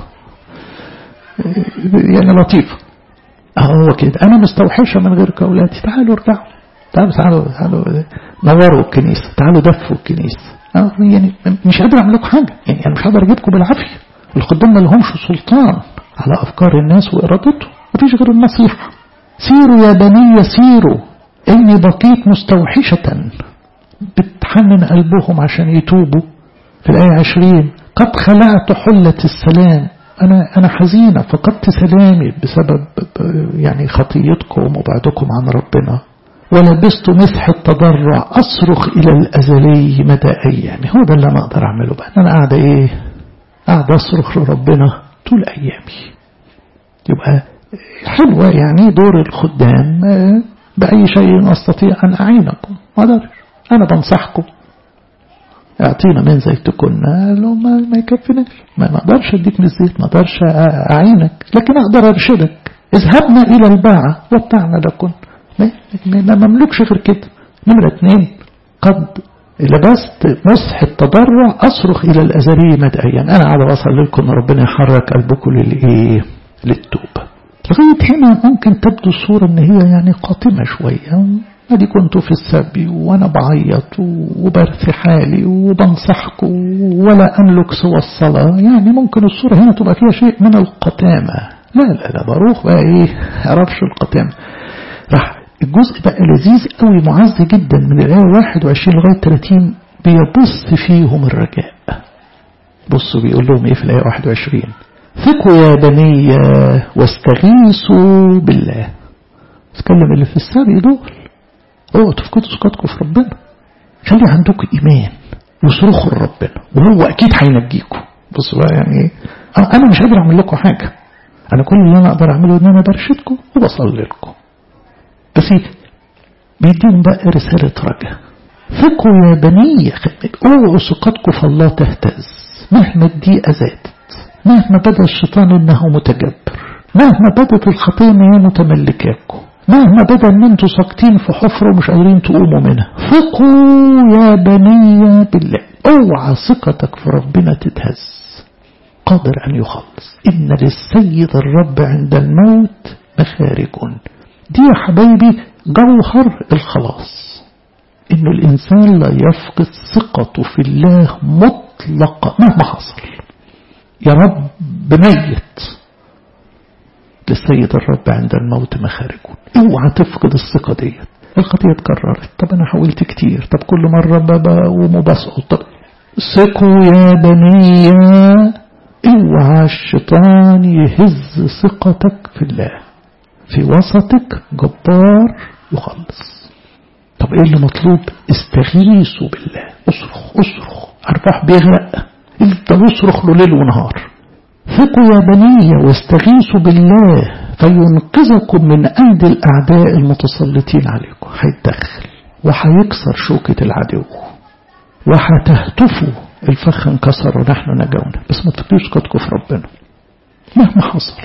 يعني لطيفة هو كده انا مستوحشة من غير كولاتي تعالوا ارجعوا تعالوا تعالوا تعالوا نوروا الكنيسة تعالوا دفوا الكنيسة يعني مش قادر اعمل لكم حاجة يعني انا مش قادر اجيبكم بالعافية الخدام ما لهمش سلطان على افكار الناس وارادته مفيش غير النصيحة سيروا يا بني سيروا اني بقيت مستوحشة بتحنن قلبهم عشان يتوبوا في الآية عشرين قد خلعت حلة السلام أنا أنا حزينة فقدت سلامي بسبب يعني خطيتكم وبعدكم عن ربنا ولبست مسح التضرع أصرخ إلى الأزلي مدى أيامي هو ده اللي أنا أقدر أعمله بقى أنا قاعدة إيه قاعدة أصرخ لربنا طول أيامي يبقى حلوة يعني دور الخدام بأي شيء أستطيع أن أعينكم أقدر أنا بنصحكم اعطينا من زيتكم لو ما, ما يكفيناش ما اقدرش اديك من الزيت ما اقدرش اعينك لكن اقدر ارشدك اذهبنا الى الباعة وابتعنا لكم ما, ما مملكش غير كده نمرة اثنين قد لبست مسح التضرع أصرخ إلى الأزلية مدى أيام أنا على وصل لكم ربنا يحرك قلبكم للإيه للتوبة لغاية هنا ممكن تبدو الصورة إن هي يعني قاتمة شوية ادي كنت في السبي وانا بعيط وبرثي حالي وبنصحكم ولا املك سوى الصلاة يعني ممكن الصورة هنا تبقى فيها شيء من القتامة لا لا لا باروخ بقى ايه عرفش القتامة راح الجزء بقى لذيذ قوي معز جدا من الآية 21 لغاية 30 بيبص فيهم الرجاء بصوا بيقول لهم ايه في الآية 21 ثقوا يا بني واستغيثوا بالله اتكلم اللي في السبي دول اوعوا تفقدوا ثقتكم في ربنا خلي عندكم ايمان واصرخوا لربنا وهو اكيد هينجيكم بصوا بقى يعني ايه انا مش قادر اعمل لكم حاجه انا كل اللي انا اقدر اعمله ان انا برشدكم وبصلي لكم بس بيديهم بقى رساله رجاء ثقوا يا بني اوعوا ثقتكم في الله تهتز مهما الضيقه زادت مهما بدا الشيطان انه متجبر مهما بدت الخطيه ان هي متملكاكم مهما بدا ان انتوا ساكتين في حفره ومش قادرين تقوموا منها ثقوا يا بني بالله اوعى ثقتك في ربنا تتهز قادر ان يخلص ان للسيد الرب عند الموت مخارج دي يا حبايبي جوهر الخلاص انه الانسان لا يفقد ثقته في الله مطلقا مهما حصل يا رب ميت للسيد الرب عند الموت مخارج اوعى تفقد الثقة ديت الخطية اتكررت طب انا حاولت كتير طب كل مرة بقوم وبسقط طب ثقوا يا بني اوعى الشيطان يهز ثقتك في الله في وسطك جبار يخلص طب ايه اللي مطلوب استغيثوا بالله اصرخ اصرخ ارباح بيغرق انت اصرخ له ليل ونهار ثقوا يا بني واستغيثوا بالله فينقذكم من أيدي الأعداء المتسلطين عليكم هيتدخل وهيكسر شوكة العدو وهتهتفوا الفخ انكسر ونحن نجونا بس ما تفكروش كتكم في ربنا مهما حصل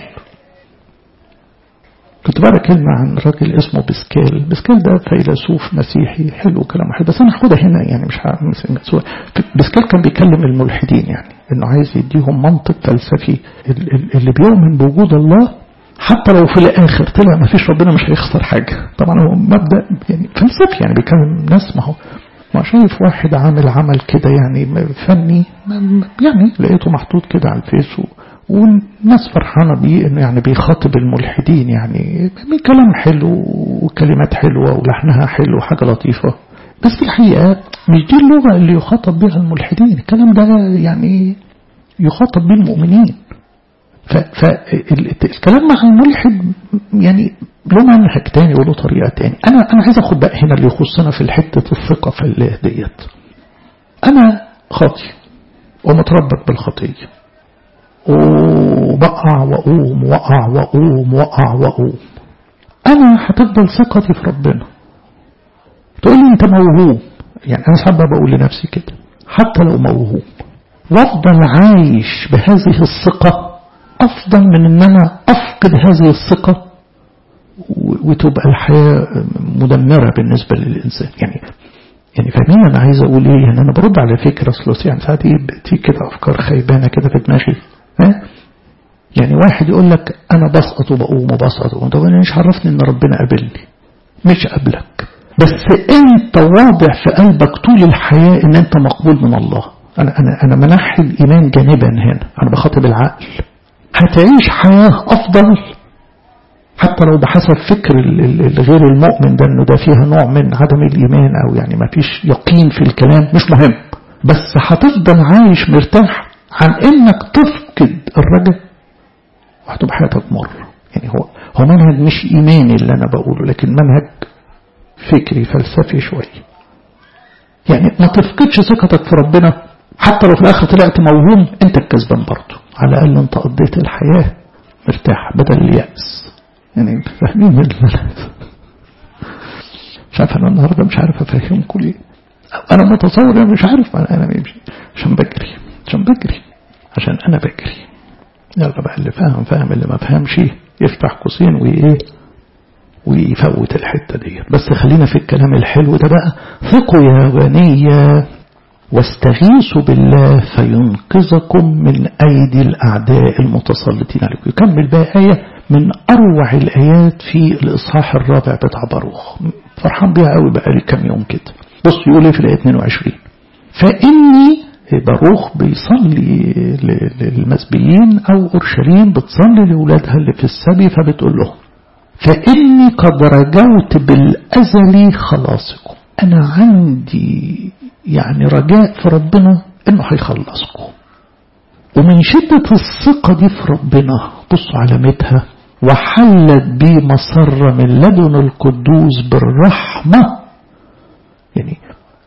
كنت بقرا كلمة عن راجل اسمه بسكيل بسكيل ده فيلسوف مسيحي حلو كلام حلو بس أنا هاخدها هنا يعني مش بسكيل كان بيكلم الملحدين يعني إنه عايز يديهم منطق فلسفي اللي بيؤمن بوجود الله حتى لو في الآخر طلع ما فيش ربنا مش هيخسر حاجة طبعا هو مبدأ يعني فلسفي يعني بيكلم ناس ما هو ما شايف واحد عامل عمل كده يعني فني يعني لقيته محطوط كده على الفيس والناس فرحانة بيه انه يعني بيخاطب الملحدين يعني كلام حلو وكلمات حلوة ولحنها حلو وحاجة لطيفة بس في الحقيقة مش دي اللغة اللي يخاطب بها الملحدين الكلام ده يعني يخاطب به المؤمنين فالكلام مع الملحد يعني له منهج تاني وله طريقة تاني أنا أنا عايز أخد بقى هنا اللي يخصنا في حتة الثقة في الله ديت أنا خاطي ومتربط بالخطية وبقع وأقوم وأقع وأقوم وأقع وأقوم أنا هتفضل ثقتي في ربنا تقول لي أنت موهوم يعني أنا ساعات بقول لنفسي كده حتى لو موهوم وأفضل عايش بهذه الثقة أفضل من أن أنا أفقد هذه الثقة وتبقى الحياة مدمرة بالنسبة للإنسان يعني يعني فاهمين أنا عايز أقول إيه يعني أنا برد على فكرة أصل يعني ساعات إيه بتيجي كده أفكار خيبانة كده في دماغي ها يعني واحد يقول لك أنا بسقط وبقوم وبسقط وبقوم طب أنا مش عرفني إن ربنا قابلني مش قابلك بس أنت واضح في قلبك طول الحياة إن أنت مقبول من الله أنا أنا أنا منحي الإيمان جانبا هنا أنا بخاطب العقل هتعيش حياة أفضل حتى لو بحسب فكر الغير المؤمن ده انه ده فيها نوع من عدم الايمان او يعني ما فيش يقين في الكلام مش مهم بس هتفضل عايش مرتاح عن انك تفقد الرجاء وهتبقى حياتك مر يعني هو هو منهج مش ايماني اللي انا بقوله لكن منهج فكري فلسفي شويه يعني ما تفقدش ثقتك في ربنا حتى لو في الاخر طلعت موهوم انت الكسبان برضه على الاقل انت قضيت الحياه مرتاح بدل اليأس يعني فاهمين البلد شايف انا النهارده مش عارف افهمكم ليه انا متصور انا مش عارف انا انا مش عشان بجري عشان بجري عشان انا بجري يلا بقى اللي فاهم فاهم اللي ما فهمش يفتح قوسين وايه ويفوت الحته ديت بس خلينا في الكلام الحلو ده بقى ثقوا يا بني واستغيثوا بالله فينقذكم من أيدي الأعداء المتسلطين عليكم يكمل بقى آية من أروع الآيات في الإصحاح الرابع بتاع باروخ فرحان بيها قوي بقى لي كام يوم كده بص يقول ايه في الآية 22 فإني باروخ بيصلي للمسبيين أو أورشليم بتصلي لأولادها اللي في السبي فبتقول لهم فإني قد رجوت بالأزل خلاصكم أنا عندي يعني رجاء في ربنا إنه هيخلصكم ومن شدة الثقة دي في ربنا بصوا علامتها وحلت بي مسرة من لدن القدوس بالرحمة يعني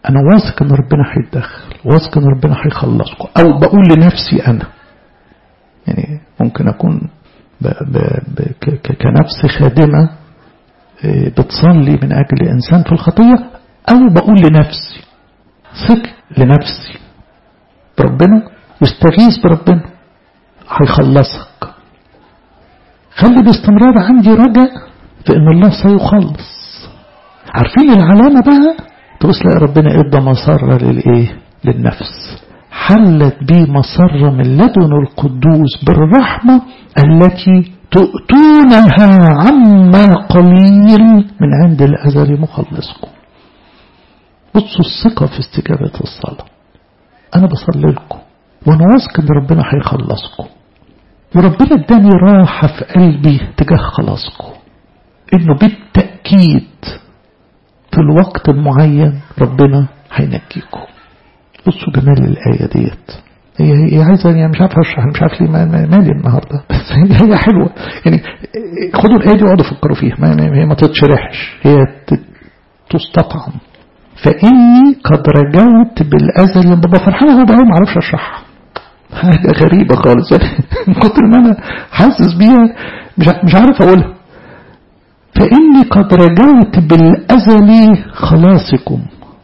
أنا واثق إن ربنا هيتدخل واثق إن ربنا هيخلصكم أو بقول لنفسي أنا يعني ممكن أكون ب ب ب كنفس خادمة بتصلي من أجل إنسان في الخطية أو بقول لنفسي ثق لنفسي بربنا واستغيث بربنا هيخلصك خلي باستمرار عندي رجاء في ان الله سيخلص عارفين العلامة بقى تبص لقى ربنا ادى مسرة للايه للنفس حلت بي مسرة من لدن القدوس بالرحمة التي تؤتونها عما قليل من عند الأزل مخلصكم بصوا الثقة في استجابة الصلاة أنا بصلي لكم وأنا واثق إن ربنا هيخلصكم وربنا اداني راحة في قلبي تجاه خلاصكم إنه بالتأكيد في الوقت المعين ربنا هينجيكم بصوا جمال الآية ديت هي هي عايزة يعني مش عارف اشرح مش عارف ليه مالي النهارده بس هي هي حلوه يعني خدوا الايه دي واقعدوا فكروا فيها ما هي ما تتشرحش هي تستطعم فاني قد رجوت بالازل بابا فرحان هو بقى ما اعرفش اشرحها حاجه غريبه خالص من كتر ما انا حاسس بيها مش مش عارف اقولها فاني قد رجوت بالازل خلاصكم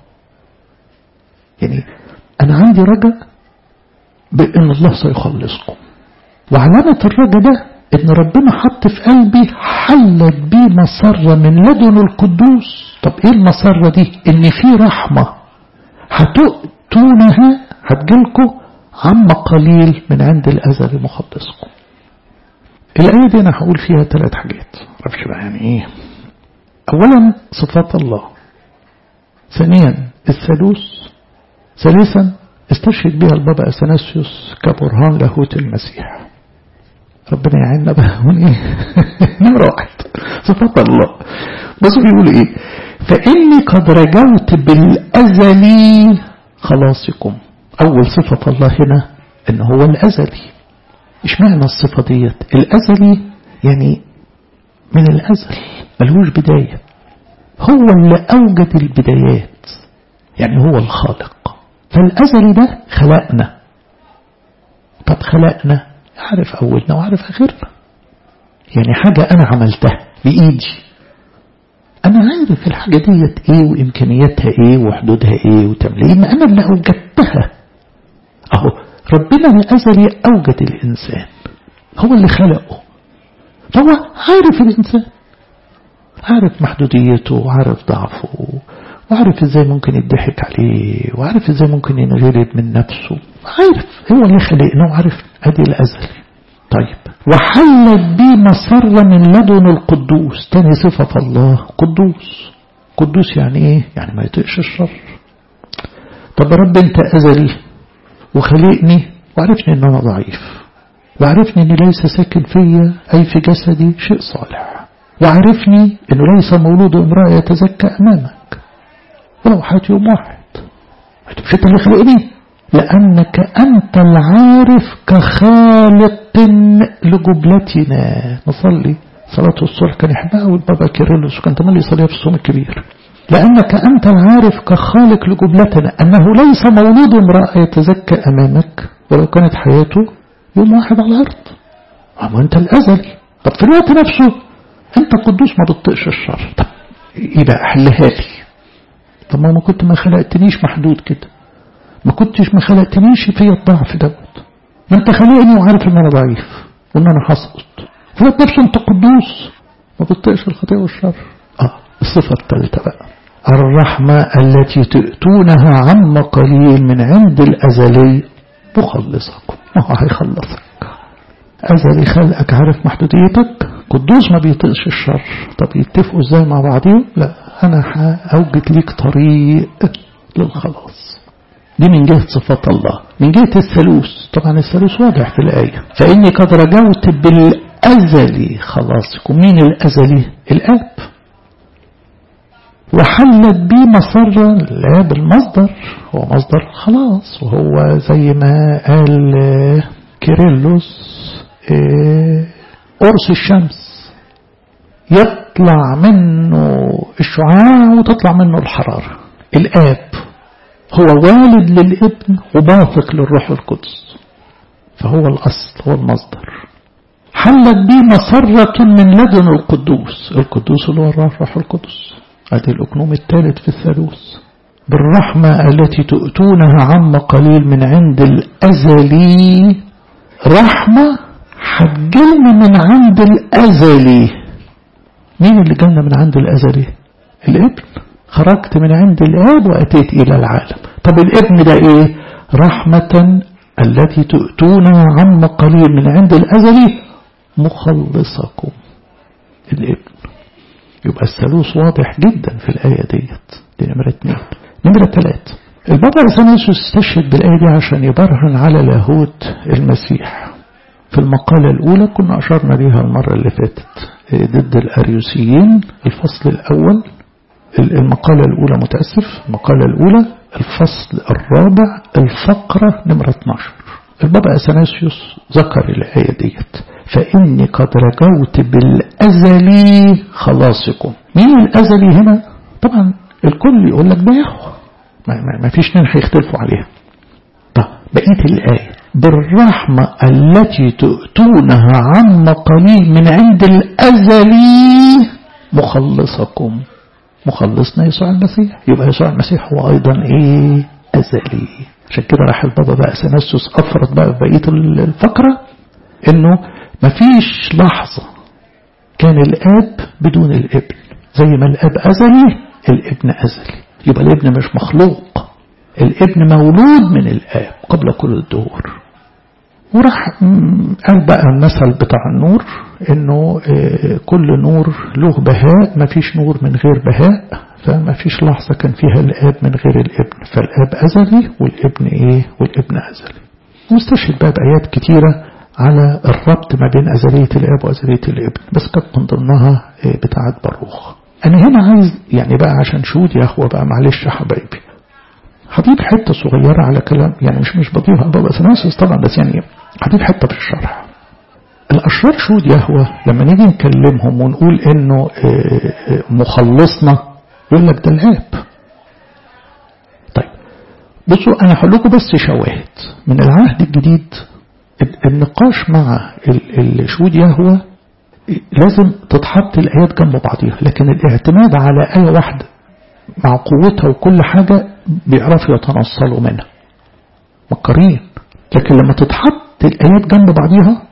يعني انا عندي رجاء بأن الله سيخلصكم وعلامة الرجاء ده إن ربنا حط في قلبي حلت بيه مسرة من لدن القدوس طب إيه المسرة دي إن في رحمة هتؤتونها هتجيلكم عما قليل من عند الأزل مخلصكم الآية دي أنا هقول فيها ثلاث حاجات معرفش بقى يعني إيه أولا صفات الله ثانيا الثالوث ثالثا استشهد بها البابا أثناسيوس كبرهان لاهوت المسيح ربنا يعيننا بقى من ايه نمرة واحد صفات الله بصوا بيقول ايه فإني قد رجوت بالأزلي خلاصكم أول صفة الله هنا إن هو الأزلي إيش معنى الصفة ديت الأزلي يعني من الأزل ملهوش بداية هو اللي أوجد البدايات يعني هو الخالق فالأزل ده خلقنا طب خلقنا عارف أولنا وعارف آخرنا يعني حاجة أنا عملتها بإيدي أنا عارف الحاجة ديت إيه وإمكانياتها إيه وحدودها إيه وتمليه ما أنا اللي أوجدتها أهو ربنا الأزلي أوجد الإنسان هو اللي خلقه فهو عارف الإنسان عارف محدوديته وعارف ضعفه وعارف ازاي ممكن يضحك عليه وعارف ازاي ممكن ينغلب من نفسه عارف هو اللي خلقنا وعارف ادي الازل طيب وحلت بي مسرة من لدن القدوس تاني صفة الله قدوس قدوس يعني ايه يعني ما يطيقش الشر طب يا رب انت ازلي وخلقني وعرفني ان انا ضعيف وعرفني ان ليس ساكن فيا اي في جسدي شيء صالح وعرفني انه ليس مولود امرأة يتزكى امامك ولو حيات يوم واحد مش انت اللي خلقني لأنك أنت العارف كخالق لجبلتنا نصلي صلاة الصبح كان يحبها والبابا كيرلس وكان تملي يصليها في الصوم الكبير لأنك أنت العارف كخالق لجبلتنا أنه ليس مولود امرأة يتزكى أمامك ولو كانت حياته يوم واحد على الأرض أما أنت الأزلي طب في الوقت نفسه أنت قدوس ما بتطقش الشر طب يبقى أحلها لي طب ما كنت ما خلقتنيش محدود كده ما كنتش ما خلقتنيش في الضعف دوت ما انت خلقني وعارف ان انا ضعيف وان انا هسقط في الوقت نفسه انت قدوس ما بتطقش الخطيئة والشر اه الصفة الثالثة بقى الرحمة التي تؤتونها عما قليل من عند الأزلي مخلصكم ما هو هيخلصك أزلي خلقك عارف محدوديتك قدوس ما بيطقش الشر طب يتفقوا ازاي مع بعضهم لا أنا هأوجد ليك طريق للخلاص دي من جهة صفات الله من جهة الثالوث طبعا الثالوث واضح في الآية فإني قد رجوت بالأزلي خلاصكم مين الأزلي الآب وحلت بي مصر الآب المصدر هو مصدر الخلاص وهو زي ما قال كيرلس قرص الشمس يطلع منه الشعاع وتطلع منه الحرارة الآب هو والد للابن وباثق للروح القدس فهو الأصل هو المصدر حلت به مسرة من لدن القدوس القدوس اللي هو الروح القدس هذه الأكنوم الثالث في الثالوث بالرحمة التي تؤتونها عم قليل من عند الأزلي رحمة حجلنا من عند الأزلي مين اللي جالنا من عند الأزلي الابن خرجت من عند الآب وأتيت إلى العالم طب الابن ده إيه رحمة التي تؤتونها عم قليل من عند الأزلي مخلصكم الابن يبقى الثالوث واضح جدا في الآية ديت دي نمرة اتنين نمرة تلاتة البابا أرسانيوس استشهد بالآية دي عشان يبرهن على لاهوت المسيح في المقالة الأولى كنا أشرنا ليها المرة اللي فاتت ضد الأريوسيين الفصل الأول المقالة الأولى متأسف المقالة الأولى الفصل الرابع الفقرة نمرة 12 البابا أثناسيوس ذكر الآية ديت فإني قد رجوت بالأزلي خلاصكم مين الأزلي هنا طبعا الكل يقول لك ده يهوى ما فيش اثنين هيختلفوا عليها طب بقية الآية بالرحمة التي تؤتونها عم قليل من عند الأزلي مخلصكم مخلصنا يسوع المسيح يبقى يسوع المسيح هو أيضا إيه أزلي عشان كده راح البابا بقى سنسوس أفرط بقى بقية الفقرة إنه مفيش لحظة كان الآب بدون الابن زي ما الآب أزلي الابن أزلي يبقى الابن مش مخلوق الابن مولود من الآب قبل كل الدهور وراح قال بقى المثل بتاع النور انه كل نور له بهاء ما فيش نور من غير بهاء فما فيش لحظة كان فيها الآب من غير الابن فالآب أزلي والابن إيه والابن أزلي واستشهد بقى بآيات كتيرة على الربط ما بين أزلية الآب وأزلية الابن بس كانت من ضمنها بتاعة باروخ أنا هنا عايز يعني بقى عشان شهود يا أخوة بقى معلش يا حبايبي هضيف حتة صغيرة على كلام يعني مش مش بضيفها بابا أثناسيوس طبعا بس يعني هضيف حتة في الشرح الأشرار شهود يهوى لما نيجي نكلمهم ونقول إنه مخلصنا يقول لك ده الآب طيب بصوا أنا هقول لكم بس شواهد من العهد الجديد النقاش مع الشهود يهوى لازم تتحط الآيات جنب بعضيها لكن الاعتماد على آية واحدة مع قوتها وكل حاجة بيعرفوا يتنصلوا منها مكرين لكن لما تتحط الآيات جنب بعضيها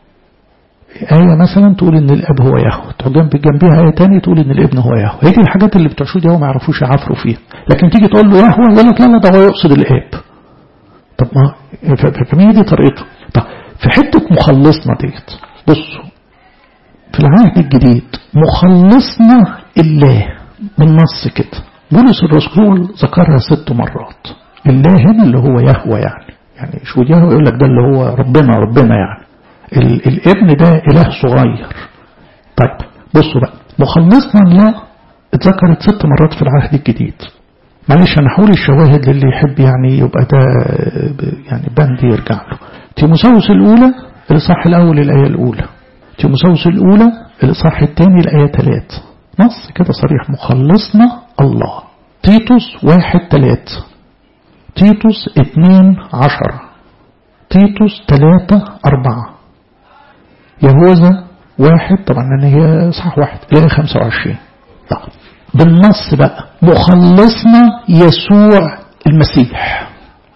آية مثلا تقول إن الأب هو يهوه تقول جنبها آية تانية تقول إن الابن هو يهوه هي دي الحاجات اللي بتوع شهود يهوه ما يعرفوش يعافروا فيها لكن تيجي تقول له يهوه يقول لك لا لا ده هو يقصد الآب طب ما فمين دي طريقته طب في حتة مخلصنا ديت بصوا في العهد الجديد مخلصنا الله بالنص كده بولس الرسول ذكرها ست مرات الله هنا اللي هو يهوى يعني يعني شو يهوى يقول لك ده اللي هو ربنا ربنا يعني ال الابن ده إله صغير طيب بصوا بقى مخلصنا الله اتذكرت ست مرات في العهد الجديد معلش انا هقول الشواهد للي يحب يعني يبقى ده يعني بند يرجع له تيموساوس الاولى الاصحاح الاول الايه الاولى تيموساوس الاولى الاصحاح الثاني الايه 3 نص كده صريح مخلصنا الله تيتوس واحد تلاتة تيتوس اتنين عشرة تيتوس تلاتة أربعة يهوذا واحد طبعا أنا هي صح واحد إلى خمسة وعشرين بالنص بقى مخلصنا يسوع المسيح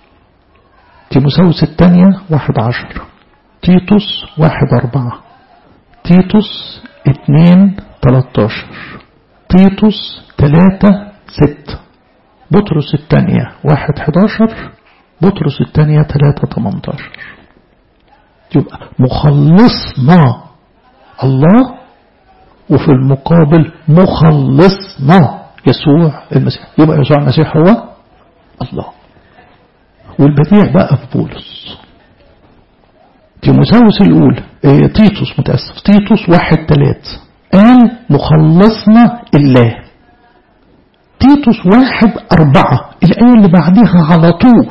تيموساوس الثانية واحد عشر تيتوس واحد أربعة تيتوس اتنين تلاتاشر تيتوس تلاتة ستة بطرس الثانية واحد حداشر بطرس الثانية تلاتة تمنتاشر يبقى مخلصنا الله وفي المقابل مخلصنا يسوع المسيح يبقى يسوع المسيح هو الله والبديع بقى في بولس تيموساوس الأولى إيه تيتوس متأسف تيتوس واحد تلات قال مخلصنا الله تيتوس واحد أربعة الآية اللي بعدها على طول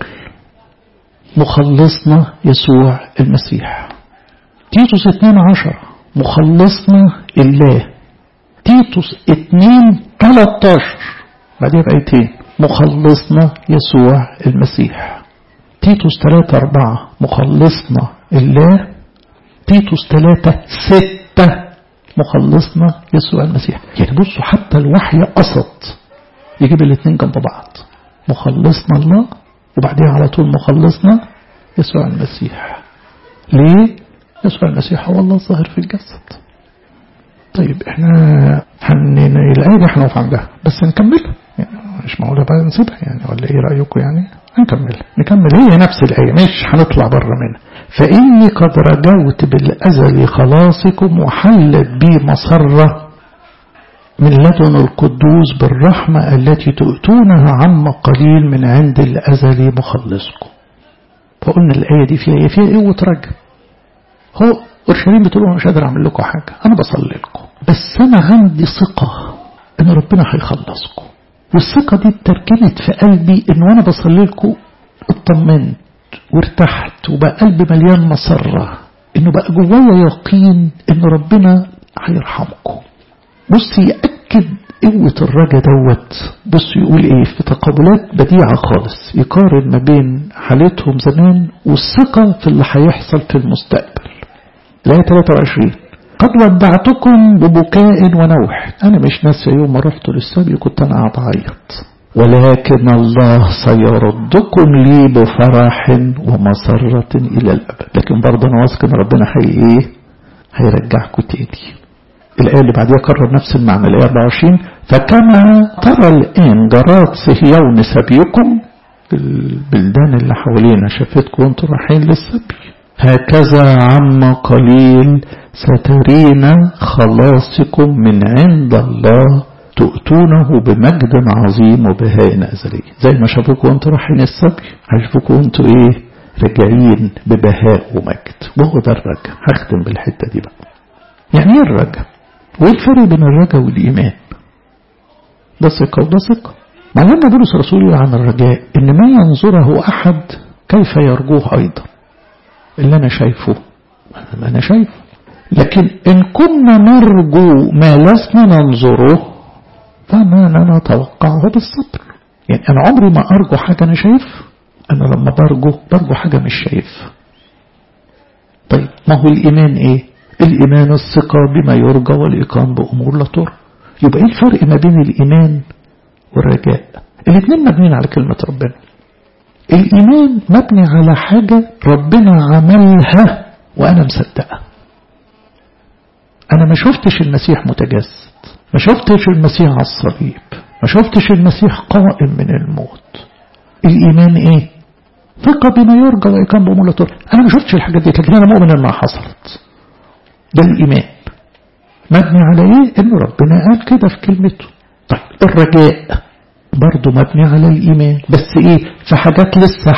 مخلصنا يسوع المسيح تيتوس اتنين عشر مخلصنا الله تيتوس اتنين تلاتاشر بعدين بآيتين مخلصنا يسوع المسيح تيتوس 3 4 مخلصنا الله تيتوس 3 6 مخلصنا يسوع المسيح يعني بصوا حتى الوحي قصد يجيب الاثنين جنب بعض مخلصنا الله وبعدين على طول مخلصنا يسوع المسيح ليه يسوع المسيح هو الله الظاهر في الجسد طيب احنا هن الآية دي هنقف عندها بس نكملها يعني مش معقولة بقى نسيبها يعني ولا ايه رأيكم يعني هنكمل نكمل هي نفس الآية مش هنطلع بره منها فإني قد رجوت بالأزل خلاصكم وحلت بي مسرة من لدن القدوس بالرحمة التي تؤتونها عم قليل من عند الأزل مخلصكم فقلنا الآية دي فيها ايه فيها قوة رجل هو أورشليم بتقول أنا مش قادر أعمل لكم حاجة أنا بصلي لكم بس أنا عندي ثقة إن ربنا هيخلصكم والثقة دي اترجمت في قلبي إن وأنا بصلي لكم اطمنت وارتحت وبقى قلبي مليان مسرة إنه بقى جوايا يقين إن ربنا هيرحمكم بص يأكد قوة الرجا دوت بص يقول ايه في تقابلات بديعة خالص يقارن ما بين حالتهم زمان والثقة في اللي هيحصل في المستقبل الآية 23 قد ودعتكم ببكاء ونوح أنا مش ناسي يوم ما رحت للسبي كنت أنا قاعد أعيط ولكن الله سيردكم لي بفرح ومسرة إلى الأبد لكن برضه أنا واثق إن ربنا هي إيه هيرجعكم تاني الآية اللي بعديها كرر نفس المعنى الآية 24 فكما ترى الآن جرات صهيون سبيكم البلدان اللي حوالينا شافتكم وانتم رايحين للسبي هكذا عم قليل سترين خلاصكم من عند الله تؤتونه بمجد عظيم وبهاء أزلي زي ما شافوكم وانتم رايحين السبي هيشوفوكم وانتم ايه راجعين ببهاء ومجد وهو ده الرجع هختم بالحتة دي بقى يعني ايه الرجع وايه الفرق بين الرجاء والإيمان ده ثقة وده ثقة معلمنا بولس الرسول عن الرجاء إن ما ينظره أحد كيف يرجوه أيضا اللي أنا شايفه ما أنا شايفه لكن إن كنا نرجو ما لسنا ننظره فما نتوقعه بالصبر يعني أنا عمري ما أرجو حاجة أنا شايف أنا لما برجو برجو حاجة مش شايف طيب ما هو الإيمان إيه الإيمان الثقة بما يرجى والإقام بأمور لا ترى يبقى إيه الفرق ما بين الإيمان والرجاء الاثنين مبنيين على كلمة ربنا الإيمان مبني على حاجة ربنا عملها وأنا مصدقها أنا ما شفتش المسيح متجسد ما شفتش المسيح على الصليب ما شفتش المسيح قائم من الموت الإيمان إيه ثقة بما يرجى وإقام بأمور لا ترى أنا ما شفتش الحاجات دي لكن أنا مؤمن إنها حصلت ده الإيمان مبني على إيه إن ربنا قال كده في كلمته طيب الرجاء برضه مبني على الإيمان بس إيه في حاجات لسه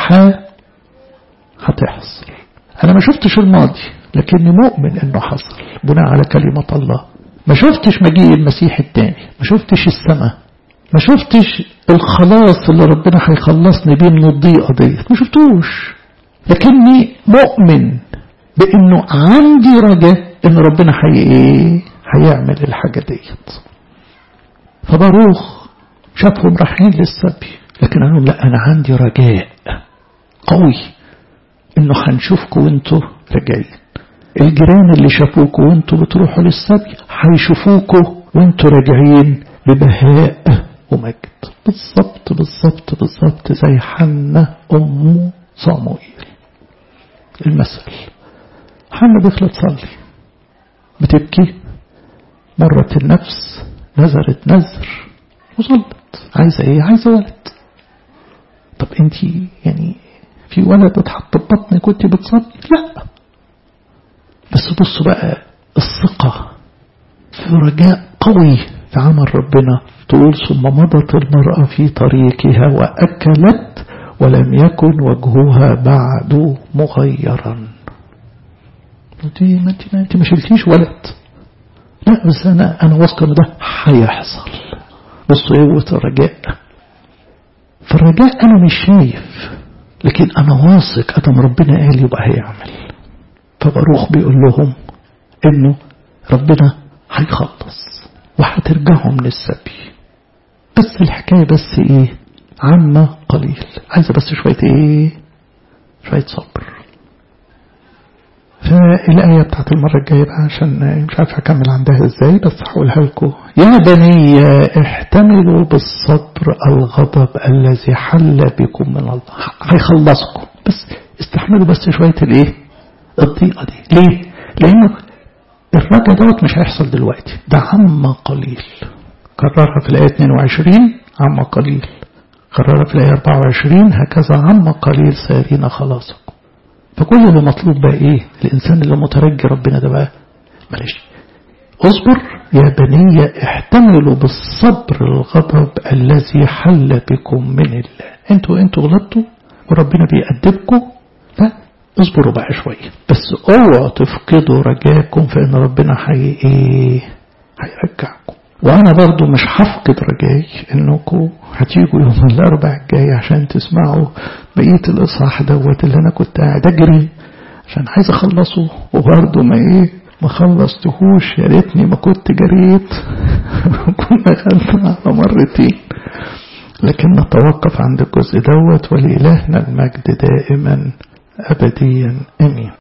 هتحصل أنا ما شفتش الماضي لكني مؤمن إنه حصل بناء على كلمة الله ما شفتش مجيء المسيح التاني ما شفتش السماء ما شفتش الخلاص اللي ربنا هيخلصني بيه من الضيقة ديت ما شفتوش لكني مؤمن بانه عندي رجاء ان ربنا حي ايه هيعمل الحاجة ديت فباروخ شافهم رايحين للسبي لكن قال لهم لا انا عندي رجاء قوي انه هنشوفكم وانتوا راجعين الجيران اللي شافوكوا وانتوا بتروحوا للسبي هيشوفوكوا وانتوا راجعين ببهاء ومجد بالظبط بالظبط بالظبط زي حنة أم صاموئيل المثل حنة دخلت تصلي بتبكي مرت النفس نزرت نزر وصلت عايزة ايه عايزة ولد طب انت يعني في ولد اتحط ببطنك كنت بتصلي لا بس بصوا بقى الثقة في رجاء قوي في عمل ربنا تقول ثم مضت المرأة في طريقها وأكلت ولم يكن وجهها بعد مغيرا انت ما انت ما, انت ما شلتيش ولد لا بس انا انا واثقه ان ده هيحصل بصوا قوه الرجاء فالرجاء انا مش شايف لكن انا واثق ادم ربنا قال يبقى هيعمل فبروخ بيقول لهم انه ربنا هيخلص وهترجعوا من السبي بس الحكايه بس ايه عما قليل عايزة بس شوية ايه شوية صبر فالآية بتاعت المرة الجاية بقى عشان مش عارف هكمل عندها ازاي بس هقولها لكم يا بني احتملوا بالصبر الغضب الذي حل بكم من الله هيخلصكم بس استحملوا بس شوية الايه الضيقة دي ليه لانه الرجا دوت مش هيحصل دلوقتي ده عما قليل كررها في الآية 22 عما قليل كررها في الآية 24 هكذا عما قليل سيرين خلاصكم فكل اللي مطلوب بقى ايه الانسان اللي مترجي ربنا ده بقى معلش اصبر يا بني احتملوا بالصبر الغضب الذي حل بكم من الله انتوا انتوا غلطتوا وربنا بيأدبكم فاصبروا بقى شوية بس اوعوا تفقدوا رجاكم فان ربنا حي ايه هيرجعكم وانا برضو مش هفقد رجاي انكم هتيجوا يوم الاربع الجاي عشان تسمعوا بقية الاصحاح دوت اللي انا كنت قاعد اجري عشان عايز اخلصه وبرضو ما ايه ما خلصتهوش يا ريتني ما كنت جريت كنا خدنا على مرتين لكن نتوقف عند الجزء دوت ولإلهنا المجد دائما أبديا أمين